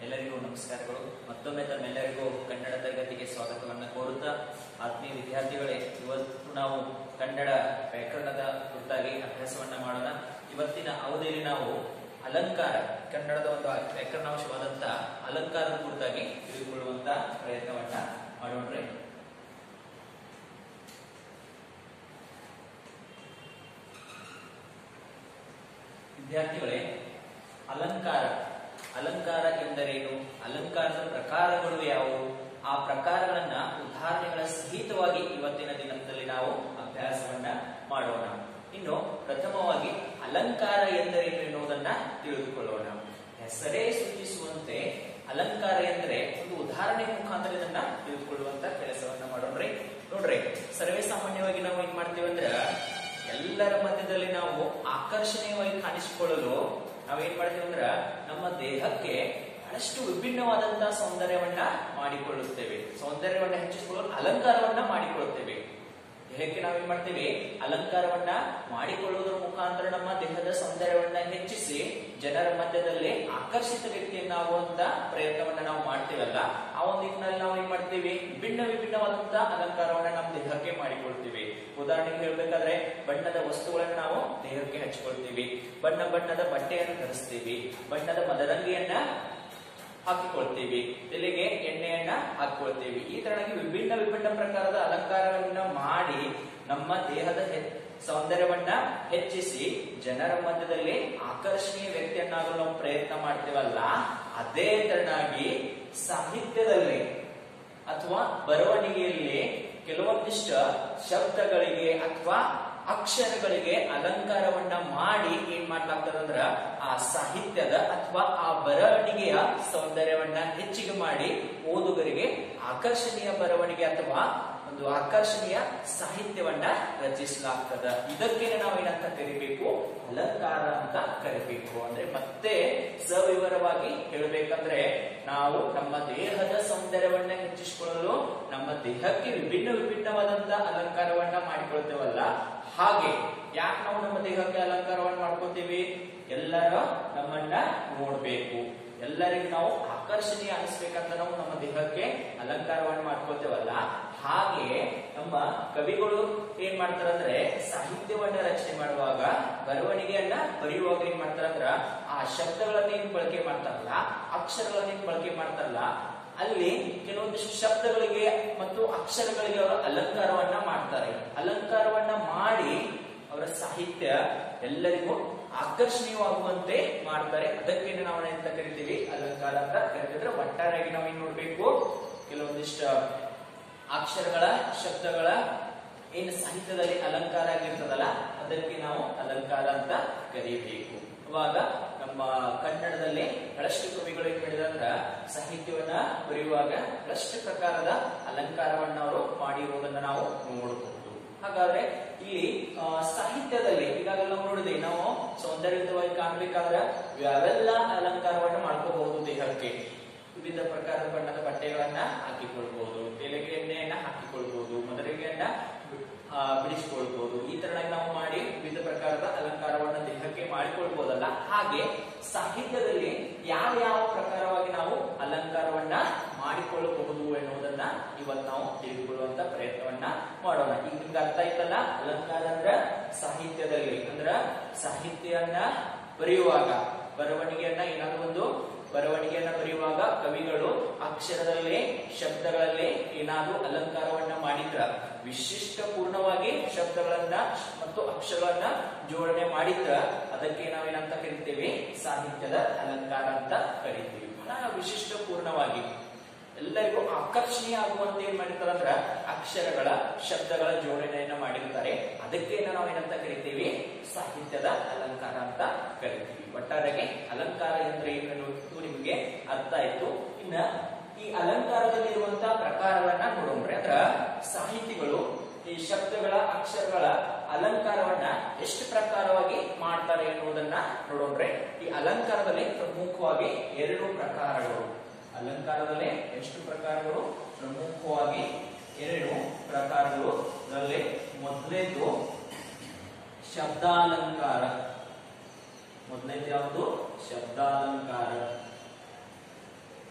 ಎಲ್ಲರಿಗೂ ನಮಸ್ಕಾರಗಳು ಮತ್ತೊಮ್ಮೆ ತಮ್ಮೆಲ್ಲರಿಗೂ ಕನ್ನಡ ತರಗತಿಗೆ ಸ್ವಾಗತವನ್ನು ಕೋರುತ್ತಾ ಆತ್ಮೀಯ ವಿದ್ಯಾರ್ಥಿಗಳೇ ಇವತ್ತು ನಾವು ಕನ್ನಡ ವ್ಯಾಕರಣದ ಕುರಿತಾಗಿ ಅಭ್ಯಾಸವನ್ನ ಮಾಡೋಣ ಇವತ್ತಿನ ಅವಧಿಯಲ್ಲಿ ನಾವು ಅಲಂಕಾರ ಕನ್ನಡದ ಒಂದು ವ್ಯಾಕರಣಾಂಶವಾದಂತ ಅಲಂಕಾರದ ಕುರಿತಾಗಿ ತಿಳಿದುಕೊಳ್ಳುವಂತ ಪ್ರಯತ್ನವನ್ನ ಮಾಡೋಣ್ರಿ ವಿದ್ಯಾರ್ಥಿಗಳೇ ಅಲಂಕಾರ ಅಲಂಕಾರ ಎಂದರೇನು ಅಲಂಕಾರದ ಪ್ರಕಾರಗಳು ಯಾವುವು ಆ ಪ್ರಕಾರಗಳನ್ನ ಉದಾಹರಣೆಗಳ ಸಹಿತವಾಗಿ ಇವತ್ತಿನ ದಿನದಲ್ಲಿ ನಾವು ಅಭ್ಯಾಸವನ್ನ ಮಾಡೋಣ ಇನ್ನು ಪ್ರಥಮವಾಗಿ ಅಲಂಕಾರ ಎಂದರೇನು ಎನ್ನುವುದನ್ನ ತಿಳಿದುಕೊಳ್ಳೋಣ ಹೆಸರೇ ಸೂಚಿಸುವಂತೆ ಅಲಂಕಾರ ಎಂದರೆ ಒಂದು ಉದಾಹರಣೆ ಮುಖಾಂತರ ಇದನ್ನ ತಿಳಿದುಕೊಳ್ಳುವಂತ ಕೆಲಸವನ್ನ ಮಾಡೋಣ್ರಿ ನೋಡ್ರಿ ಸರ್ವೇ ಸಾಮಾನ್ಯವಾಗಿ ನಾವು ಏನ್ ಮಾಡ್ತೀವಿ ಅಂದ್ರ ಎಲ್ಲರ ಮಧ್ಯದಲ್ಲಿ ನಾವು ಆಕರ್ಷಣೀಯವಾಗಿ ಕಾಣಿಸಿಕೊಳ್ಳಲು ನಾವೇನ್ ಮಾಡ್ತೀವಿ ಅಂದ್ರ ನಮ್ಮ ದೇಹಕ್ಕೆ ಬಹಳಷ್ಟು ವಿಭಿನ್ನವಾದಂತಹ ಸೌಂದರ್ಯವನ್ನ ಮಾಡಿಕೊಳ್ಳುತ್ತೇವೆ ಸೌಂದರ್ಯವನ್ನ ಹೆಚ್ಚಿಸಿಕೊಳ್ಳಲು ಅಲಂಕಾರವನ್ನ ಮಾಡಿಕೊಳ್ಳುತ್ತೇವೆ ದೇಹಕ್ಕೆ ನಾವೇನ್ ಮಾಡ್ತೇವೆ ಅಲಂಕಾರವನ್ನ ಮಾಡಿಕೊಳ್ಳುವುದರ ಮುಖಾಂತರ ನಮ್ಮ ದೇಹದ ಸೌಂದರ್ಯವನ್ನ ಹೆಚ್ಚಿಸಿ ಜನರ ಮಧ್ಯದಲ್ಲಿ ಆಕರ್ಷಿತ ವ್ಯಕ್ತಿಯನ್ನಾಗುವಂತ ಪ್ರಯತ್ನವನ್ನ ನಾವು ಮಾಡ್ತೀವಲ್ಲ ಆ ಒಂದು ನಿಟ್ಟಿನಲ್ಲಿ ನಾವು ಏನ್ ಮಾಡ್ತೀವಿ ವಿಭಿನ್ನ ವಿಭಿನ್ನವಾದಂತಹ ಅಲಂಕಾರವನ್ನ ನಮ್ಮ ದೇಹಕ್ಕೆ ಮಾಡಿಕೊಳ್ತೀವಿ ಉದಾಹರಣೆಗೆ ಹೇಳ್ಬೇಕಾದ್ರೆ ಬಣ್ಣದ ವಸ್ತುಗಳನ್ನ ನಾವು ದೇಹಕ್ಕೆ ಹಚ್ಕೊಳ್ತೀವಿ ಬಣ್ಣ ಬಣ್ಣದ ಬಟ್ಟೆಯನ್ನು ಧರಿಸ್ತೀವಿ ಬಣ್ಣದ ಮದರಂಗಿಯನ್ನ ಹಾಕಿಕೊಳ್ತೀವಿ ತಲೆಗೆ ಎಣ್ಣೆಯನ್ನ ಹಾಕಿಕೊಳ್ತೀವಿ ಈ ತರನಾಗಿ ವಿಭಿನ್ನ ವಿಭಿನ್ನ ಪ್ರಕಾರದ ಅಲಂಕಾರಗಳನ್ನ ಮಾಡಿ ನಮ್ಮ ದೇಹದ ಹೆ- ಸೌಂದರ್ಯವನ್ನ ಹೆಚ್ಚಿಸಿ ಜನರ ಮಧ್ಯದಲ್ಲಿ ಆಕರ್ಷಣೀಯ ವ್ಯಕ್ತಿಯನ್ನಾಗಲು ನಾವು ಪ್ರಯತ್ನ ಮಾಡ್ತೀವಲ್ಲ ಅದೇ ತರನಾಗಿ ಸಾಹಿತ್ಯದಲ್ಲಿ ಅಥವಾ ಬರವಣಿಗೆಯಲ್ಲಿ ಕೆಲವೊಂದಿಷ್ಟ ಶಬ್ದಗಳಿಗೆ ಅಥವಾ ಅಕ್ಷರಗಳಿಗೆ ಅಲಂಕಾರವನ್ನ ಮಾಡಿ ಏನ್ ಮಾಡ್ಲಾಗ್ತದ ಅಂದ್ರ ಆ ಸಾಹಿತ್ಯದ ಅಥವಾ ಆ ಬರವಣಿಗೆಯ ಸೌಂದರ್ಯವನ್ನ ಹೆಚ್ಚಿಗೆ ಮಾಡಿ ಓದುಗರಿಗೆ ಆಕರ್ಷಣೀಯ ಬರವಣಿಗೆ ಅಥವಾ ಒಂದು ಆಕರ್ಷಣೀಯ ಸಾಹಿತ್ಯವನ್ನ ರಚಿಸಲಾಗ್ತದ ಇದಕ್ಕೇನೆ ನಾವು ಏನಂತ ಕರಿಬೇಕು ಅಲಂಕಾರ ಅಂತ ಕರಿಬೇಕು ಅಂದ್ರೆ ಮತ್ತೆ ಸವಿವರವಾಗಿ ಹೇಳಬೇಕಂದ್ರೆ ನಾವು ನಮ್ಮ ದೇಹದ ಸೌಂದರ್ಯವನ್ನ ಹೆಚ್ಚಿಸಿಕೊಳ್ಳಲು ನಮ್ಮ ದೇಹಕ್ಕೆ ವಿಭಿನ್ನ ವಿಭಿನ್ನವಾದಂತಹ ಅಲಂಕಾರವನ್ನ ಮಾಡಿಕೊಳ್ತೇವಲ್ಲ ಹಾಗೆ ಯಾಕೆ ನಾವು ನಮ್ಮ ದೇಹಕ್ಕೆ ಅಲಂಕಾರವನ್ನ ಮಾಡ್ಕೋತೀವಿ ಎಲ್ಲರ ನಮ್ಮನ್ನ ನೋಡ್ಬೇಕು ಎಲ್ಲರಿಗೂ ನಾವು ಆಕರ್ಷಣೀಯ ಅನಿಸ್ಬೇಕಂತ ನಾವು ನಮ್ಮ ದೇಹಕ್ಕೆ ಅಲಂಕಾರವನ್ನ ಮಾಡ್ಕೋತೇವಲ್ಲ ಹಾಗೆ ನಮ್ಮ ಕವಿಗಳು ಏನ್ ಮಾಡ್ತಾರಂದ್ರೆ ಸಾಹಿತ್ಯವನ್ನ ರಚನೆ ಮಾಡುವಾಗ ಬರವಣಿಗೆಯನ್ನ ಬರೆಯುವಾಗ ಏನ್ ಮಾಡ್ತಾರಂದ್ರ ಆ ಶಬ್ದಗಳನ್ನ ಏನ್ ಬಳಕೆ ಮಾಡ್ತಾರಲ್ಲ ಅಕ್ಷರಗಳನ್ನ ಏನ್ ಬಳಕೆ ಮಾಡ್ತಾರಲ್ಲ ಅಲ್ಲಿ ಕೆಲವೊಂದಿಷ್ಟು ಶಬ್ದಗಳಿಗೆ ಮತ್ತು ಅಕ್ಷರಗಳಿಗೆ ಅವರು ಅಲಂಕಾರವನ್ನ ಮಾಡ್ತಾರೆ ಅಲಂಕಾರವನ್ನ ಮಾಡಿ ಅವರ ಸಾಹಿತ್ಯ ಎಲ್ಲರಿಗೂ ಆಕರ್ಷಣೀಯವಾಗುವಂತೆ ಮಾಡ್ತಾರೆ ಅದಕ್ಕೆ ನಾವು ಎಂತ ಕರಿತೀವಿ ಅಲಂಕಾರ ಅಂತ ಕರಿತಿದ್ರೆ ಒಟ್ಟಾರೆಯಾಗಿ ನಾವು ಏನ್ ನೋಡ್ಬೇಕು ಕೆಲವೊಂದಿಷ್ಟು ಅಕ್ಷರಗಳ ಶಬ್ದಗಳ ಏನು ಸಾಹಿತ್ಯದಲ್ಲಿ ಅಲಂಕಾರ ಆಗಿರ್ತದಲ್ಲ ಅದಕ್ಕೆ ನಾವು ಅಲಂಕಾರ ಅಂತ ಕರೀಬೇಕು ಅವಾಗ ನಮ್ಮ ಕನ್ನಡದಲ್ಲಿ ಬಹಳಷ್ಟು ಕವಿಗಳು ಏನ್ ಮಾಡಿದಂದ್ರ ಸಾಹಿತ್ಯವನ್ನ ಬರೆಯುವಾಗ ಬಹಳಷ್ಟು ಪ್ರಕಾರದ ಅಲಂಕಾರವನ್ನ ಅವರು ಮಾಡಿರುವುದನ್ನ ನಾವು ನೋಡಬಹುದು ಹಾಗಾದ್ರೆ ಇಲ್ಲಿ ಆ, ಸಾಹಿತ್ಯದಲ್ಲಿ ಈಗಾಗಲೇ ನಾವು ನೋಡಿದ್ವಿ ನಾವು ಸೌಂದರ್ಯಯುತವಾಗಿ ಕಾಣ್ಬೇಕಾದ್ರೆ ಯಾವೆಲ್ಲ ಅಲಂಕಾರವನ್ನ ಮಾಡ್ಕೋಬಹುದು ದೇಹಕ್ಕೆ ವಿವಿಧ ಪ್ರಕಾರದ ಬಣ್ಣದ ಬಟ್ಟೆಗಳನ್ನ ಹಾಕಿಕೊಳ್ಬಹುದು ತಲೆಗೆ ಎಣ್ಣೆಯನ್ನ ಹಾಕಿಕೊಳ್ಬಹುದು ಮದರಿಗೆಯನ್ನ ಆ, ಬಿಡಿಸಿಕೊಳ್ಬಹುದು ಈ ತರನಾಗಿ ನಾವು ಮಾಡಿ ವಿವಿಧ ಪ್ರಕಾರದ ಅಲಂಕಾರವನ್ನ ದೇಹಕ್ಕೆ ಮಾಡಿಕೊಳ್ಬಹುದಲ್ಲ ಹಾಗೆ ಸಾಹಿತ್ಯದಲ್ಲಿ ಯಾವ ಯಾವ ಪ್ರಕಾರವಾಗಿ ನಾವು ಅಲಂಕಾರವನ್ನ ಮಾಡಿಕೊಳ್ಳಬಹುದು ಎನ್ನುವುದನ್ನ ಇವತ್ತು ನಾವು ತಿಳಿದುಕೊಳ್ಳುವಂತ ಪ್ರಯತ್ನವನ್ನ ಮಾಡೋಣ ಈಗ ನಿಮ್ಗೆ ಅರ್ಥ ಆಯ್ತಲ್ಲ ಅಲಂಕಾರ ಅಂದ್ರ ಸಾಹಿತ್ಯದಲ್ಲಿ ಅಂದ್ರ ಸಾಹಿತ್ಯವನ್ನ ಬರೆಯುವಾಗ ಬರವಣಿಗೆಯನ್ನ ಏನಾದ್ರು ಒಂದು ಬರವಣಿಗೆಯನ್ನ ಬರೆಯುವಾಗ ಕವಿಗಳು ಅಕ್ಷರದಲ್ಲಿ ಶಬ್ದಗಳಲ್ಲಿ ಏನಾದ್ರೂ ಅಲಂಕಾರವನ್ನ ಮಾಡಿದ್ರ ವಿಶಿಷ್ಟ ಪೂರ್ಣವಾಗಿ ಶಬ್ದಗಳನ್ನ ಮತ್ತು ಅಕ್ಷರಗಳನ್ನ ಜೋಡಣೆ ಮಾಡಿದ್ರ ಅದಕ್ಕೆ ನಾವೇನಂತ ಕರಿತೇವೆ ಸಾಹಿತ್ಯದ ಅಲಂಕಾರ ಅಂತ ಕರಿತೀವಿ ಬಹಳ ವಿಶಿಷ್ಟ ಪೂರ್ಣವಾಗಿ ಎಲ್ಲರಿಗೂ ಆಕರ್ಷಣೀಯ ಆಗುವಂತೆ ಏನ್ ಮಾಡಿರ್ತಾರೆ ಅಂದ್ರ ಅಕ್ಷರಗಳ ಶಬ್ದಗಳ ಜೋಡಣೆಯನ್ನ ಮಾಡಿರ್ತಾರೆ ಅದಕ್ಕೆ ನಾವು ಏನಂತ ಕರಿತೀವಿ ಸಾಹಿತ್ಯದ ಅಲಂಕಾರ ಅಂತ ಕರಿತೀವಿ ಒಟ್ಟಾರೆಗೆ ಅಲಂಕಾರ ಎಂದ್ರೆ ಏನು ನಿಮಗೆ ಅರ್ಥ ಆಯ್ತು ಇನ್ನ ಈ ಅಲಂಕಾರದಲ್ಲಿ ಇರುವಂತಹ ಪ್ರಕಾರವನ್ನ ನೋಡೋಣ್ರಿ ಅಂದ್ರ ಸಾಹಿತಿಗಳು ಈ ಶಬ್ದಗಳ ಅಕ್ಷರಗಳ ಅಲಂಕಾರವನ್ನ ಎಷ್ಟು ಪ್ರಕಾರವಾಗಿ ಮಾಡ್ತಾರೆ ಎನ್ನುವುದನ್ನ ನೋಡೋಣ್ರಿ ಈ ಅಲಂಕಾರದಲ್ಲಿ ಪ್ರಮುಖವಾಗಿ ಎರಡು ಪ್ರಕಾರಗಳು ಅಲಂಕಾರದಲ್ಲಿ ಎಷ್ಟು ಪ್ರಕಾರಗಳು ಪ್ರಮುಖವಾಗಿ ಎರಡು ಪ್ರಕಾರಗಳು ಅದರಲ್ಲಿ ಮೊದಲೇದು ಶಬ್ದಾಲಂಕಾರ ಮೊದಲನೇದು ಯಾವುದು ಶಬ್ದಾಲಂಕಾರ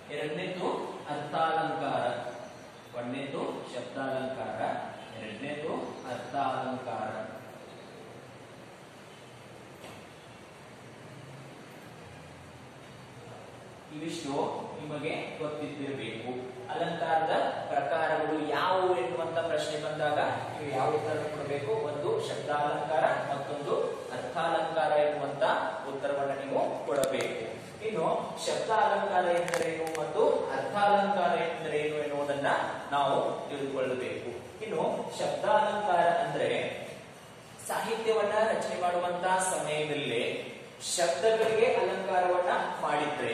ಎರಡನೇದು ಅರ್ಥಾಲಂಕಾರ ಒಂದನೇದು ಶಬ್ದಾಲಂಕಾರ ಎರಡನೇದು ಅರ್ಥಾಲಂಕಾರ ಇವಿಷ್ಟು ನಿಮಗೆ ಗೊತ್ತಿದ್ದಿರಬೇಕು ಅಲಂಕಾರದ ಪ್ರಕಾರಗಳು ಯಾವುವು ಎನ್ನುವಂತ ಪ್ರಶ್ನೆ ಬಂದಾಗ ನೀವು ಯಾವ ಉತ್ತರ ಕೊಡಬೇಕು ಒಂದು ಶಬ್ದಾಲಂಕಾರ ಮತ್ತೊಂದು ಅರ್ಥಾಲಂಕಾರ ಎನ್ನುವಂತ ಉತ್ತರವನ್ನು ನೀವು ಕೊಡಬೇಕು ಇನ್ನು ಶಬ್ದಾಲಂಕಾರ ಎಂದರೇನು ಮತ್ತು ಅರ್ಥಾಲಂಕಾರ ಎಂದರೇನು ಎನ್ನುವುದನ್ನ ನಾವು ತಿಳಿದುಕೊಳ್ಳಬೇಕು ಇನ್ನು ಶಬ್ದಾಲಂಕಾರ ಅಂದ್ರೆ ಸಾಹಿತ್ಯವನ್ನ ರಚನೆ ಮಾಡುವಂತಹ ಸಮಯದಲ್ಲಿ ಶಬ್ದಗಳಿಗೆ ಅಲಂಕಾರವನ್ನ ಮಾಡಿದ್ರೆ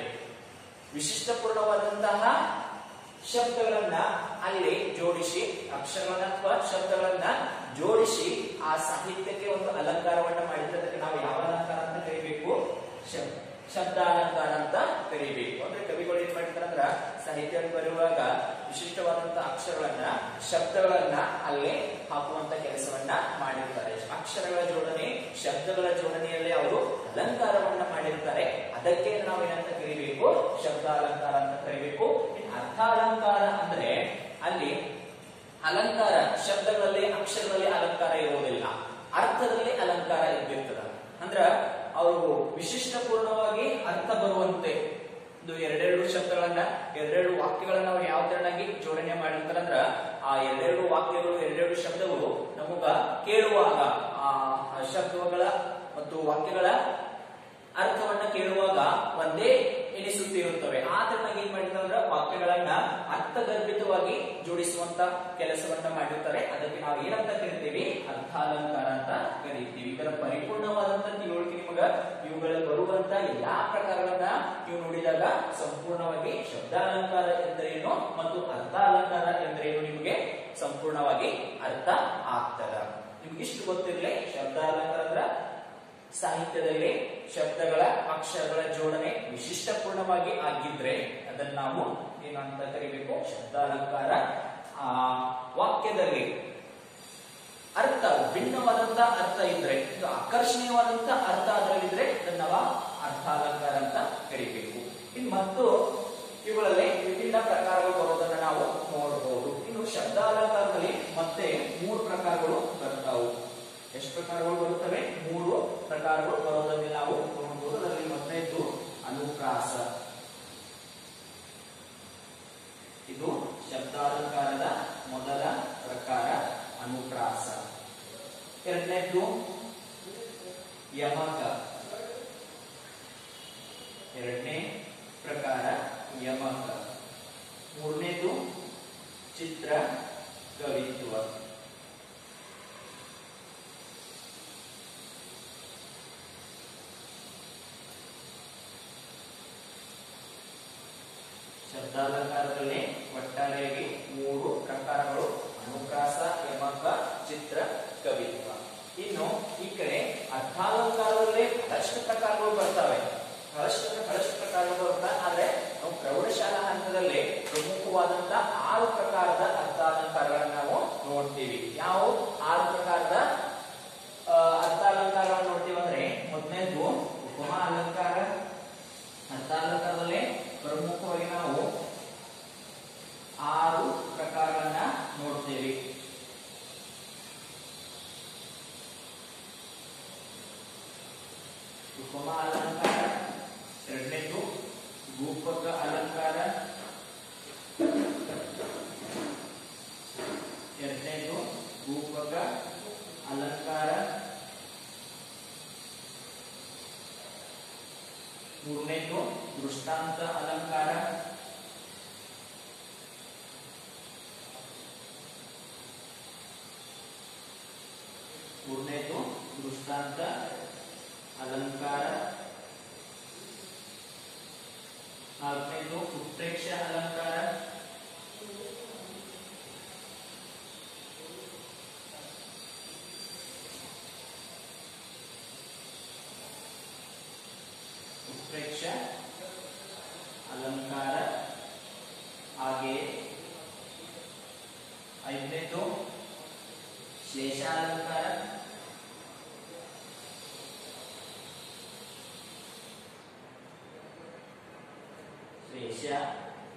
ವಿಶಿಷ್ಟಪೂರ್ಣವಾದಂತಹ ಶಬ್ದಗಳನ್ನ ಅಲ್ಲಿ ಜೋಡಿಸಿ ಅಕ್ಷರಗಳನ್ನ ಅಥವಾ ಶಬ್ದಗಳನ್ನ ಜೋಡಿಸಿ ಆ ಸಾಹಿತ್ಯಕ್ಕೆ ಒಂದು ಅಲಂಕಾರವನ್ನ ಮಾಡಿದ್ರೆ ಅದಕ್ಕೆ ನಾವು ಯಾವ ಅಲಂಕಾರ ಅಂತ ಕರಿಬೇಕು ಶಬ್ದ ಶಬ್ದಾಲಂಕಾರ ಅಂತ ಕರಿಬೇಕು ಅಂದ್ರೆ ಕವಿಗಳು ಏನ್ ಮಾಡಿರ್ತಾರೆ ಅಂದ್ರ ಸಾಹಿತ್ಯ ಬರೆಯುವಾಗ ವಿಶಿಷ್ಟವಾದಂತಹ ಅಕ್ಷರಗಳನ್ನ ಶಬ್ದಗಳನ್ನ ಅಲ್ಲಿ ಹಾಕುವಂತ ಕೆಲಸವನ್ನ ಮಾಡಿರ್ತಾರೆ ಅಕ್ಷರಗಳ ಜೋಡಣೆ ಶಬ್ದಗಳ ಜೋಡಣೆಯಲ್ಲಿ ಅವರು ಅಲಂಕಾರವನ್ನ ಮಾಡಿರ್ತಾರೆ ಅದಕ್ಕೆ ನಾವು ಏನಂತ ಕರಿಬೇಕು ಶಬ್ದಾಲಂಕಾರ ಅಂತ ಕರಿಬೇಕು ಇನ್ನು ಅರ್ಥಾಲಂಕಾರ ಅಂದ್ರೆ ಅಲ್ಲಿ ಅಲಂಕಾರ ಶಬ್ದಗಳಲ್ಲಿ ಅಕ್ಷರಗಳಲ್ಲಿ ಅಲಂಕಾರ ಇರುವುದಿಲ್ಲ ಅರ್ಥದಲ್ಲಿ ಅಲಂಕಾರ ಇದ್ದಿರ್ತದ ಅಂದ್ರ ಅವರು ವಿಶಿಷ್ಟ ಪೂರ್ಣವಾಗಿ ಅರ್ಥ ಬರುವಂತೆ ಇದು ಎರಡೆರಡು ಶಬ್ದಗಳನ್ನ ಎರಡೆರಡು ವಾಕ್ಯಗಳನ್ನ ಅವ್ರು ಯಾವ ತರನಾಗಿ ಜೋಡಣೆ ಮಾಡಿರ್ತಾರೆ ಅಂದ್ರ ಆ ಎರಡೆರಡು ವಾಕ್ಯಗಳು ಎರಡೆರಡು ಶಬ್ದಗಳು ನಮಗ ಕೇಳುವಾಗ ಆ ಆ ಶಬ್ದಗಳ ಮತ್ತು ವಾಕ್ಯಗಳ ಅರ್ಥವನ್ನ ಕೇಳುವಾಗ ಒಂದೇ ಎನಿಸುತ್ತಿರುತ್ತವೆ ಆ ತರನಾಗಿ ಏನ್ ಮಾಡಿರ್ತಾರೆ ಅಂದ್ರೆ ವಾಕ್ಯಗಳನ್ನ ಅರ್ಥಗರ್ಭಿತವಾಗಿ ಜೋಡಿಸುವಂತ ಕೆಲಸವನ್ನ ಮಾಡಿರ್ತಾರೆ ಅದಕ್ಕೆ ನಾವು ಏನಂತ ಕರಿತೀವಿ ಅರ್ಥಾಲಂಕಾರ ಅಂತ ಕರಿತೀವಿ ಇದರ ಪರಿಪೂರ್ಣವಾದಂತ ತಿಳುವಳಿಕೆ ನಿಮಗ ಇವುಗಳಲ್ಲಿ ಬರುವಂತ ಎಲ್ಲಾ ಪ್ರಕಾರಗಳನ್ನ ನೀವು ನೋಡಿದಾಗ ಸಂಪೂರ್ಣವಾಗಿ ಶಬ್ದಾಲಂಕಾರ ಎಂದರೇನು ಮತ್ತು ಅರ್ಥಾಲಂಕಾರ ಎಂದರೇನು ನಿಮಗೆ ಸಂಪೂರ್ಣವಾಗಿ ಅರ್ಥ ಆಗ್ತದ ನಿಮ್ಗೆ ಇಷ್ಟು ಗೊತ್ತಿರಲಿ ಶಬ್ದಾಲಂಕಾರ ಅಂದ್ರ ಸಾಹಿತ್ಯದಲ್ಲಿ ಶಬ್ದಗಳ ಅಕ್ಷರಗಳ ಜೋಡಣೆ ವಿಶಿಷ್ಟಪೂರ್ಣವಾಗಿ ಆಗಿದ್ರೆ ಅದನ್ನ ನಾವು ಏನಂತ ಕರಿಬೇಕು ಶಬ್ದಾಲಂಕಾರ ಆ ವಾಕ್ಯದಲ್ಲಿ ಅರ್ಥ ಭಿನ್ನವಾದಂತ ಅರ್ಥ ಇದ್ರೆ ಇದು ಆಕರ್ಷಣೀಯವಾದಂತ ಅರ್ಥ ಅದರಲ್ಲಿದ್ರೆ ಅದನ್ನ ನಾವು ಅರ್ಥಾಲಂಕಾರ ಅಂತ ಕರಿಬೇಕು ಇನ್ನು ಮತ್ತು ಇವುಗಳಲ್ಲಿ ವಿಭಿನ್ನ ಪ್ರಕಾರಗಳು ಬರೋದನ್ನ ನಾವು ನೋಡಬಹುದು ಇನ್ನು ಶಬ್ದಾಲಂಕಾರದಲ್ಲಿ ಮತ್ತೆ ಮೂರು ಪ್ರಕಾರಗಳು ಬರ್ತಾವು ಎಷ್ಟು ಪ್ರಕಾರಗಳು ಬರುತ್ತವೆ ಮೂರು ಪ್ರಕಾರಗಳು ಬರೋದನ್ನು ನಾವು ನೋಡಬಹುದು ಅದರಲ್ಲಿ ಮೊದಲನೇದು ಅನುಪ್ರಾಸ ಇದು ಶಬ್ದಾಲಂಕಾರದ ಮೊದಲ ಪ್ರಕಾರ ಅನುಪ್ರಾಸ ಎರಡನೇದು ಯಮಕ ಎರಡನೇ ಪ್ರಕಾರ ಯಮಕ ಮೂರನೇದು ಚಿತ್ರ ಕವಿತ್ವ ಶಬ್ದಾಲಂಕಾರದಲ್ಲಿ ಒಟ್ಟಾರೆಯಾಗಿ ಮೂರು ಪ್ರಕಾರಗಳು ಅನುಪ್ರಾಸ ಯಮಕ ಚಿತ್ರ ಕವಿತ್ವ ಇನ್ನು ಈ ಕಡೆ ಅರ್ಥಾಲಂಕಾರದಲ್ಲಿ ಬಹಳಷ್ಟು ಪ್ರಕಾರಗಳು ಬರ್ತವೆ ಬಹಳಷ್ಟು ಬಹಳಷ್ಟು ಪ್ರಕಾರಗಳು ಬರ್ತವೆ ಆದ್ರೆ ನಾವು ಪ್ರೌಢಶಾಲಾ ಹಂತದಲ್ಲಿ ಪ್ರಮುಖವಾದಂತ ಆರು ಪ್ರಕಾರದ ಅರ್ಥಾಲಂಕಾರಗಳನ್ನ ನಾವು ನೋಡ್ತೀವಿ ಯಾವ ಆರು ಪ್ರಕಾರದ ಆ, ಅರ್ಥಾಲಂಕಾರಗಳನ್ನು ನೋಡ್ತೀವಿ ಅಂದ್ರೆ ಮೊದಲನೇದು ಉಪಮಾ ಅಲಂಕಾರ ಅರ್ಥಾಲಂಕಾರದಲ್ಲಿ ಪ್ರಮುಖವಾಗಿ ನಾವು ಆರು ಪ್ರಕಾರಗಳನ್ನ ನೋಡ್ತೇವೆ ಉಪಮಾ ಅಲಂಕಾರ ಎರಡನೇದು ರೂಪಕ ಅಲಂಕಾರ ಎರಡನೇದು ರೂಪಕ ಅಲಂಕಾರ ಮೂರನೇದು ದೃಷ್ಟಾಂತ ಅಲಂಕಾರ ಮೂರನೇದು ದೃಷ್ಟಾಂತ ಅಲಂಕಾರ ನಾಲ್ಕನೇದು ಉತ್ಪ್ರೇಕ್ಷ ಅಲಂಕಾರ ಉತ್ಪ್ರೇಕ್ಷ ಅಲಂಕಾರ ಹಾಗೆಯೇ ಐದನೇದು ಶೇಷಾಲಂಕಾರ ಶ್ಲೇಷ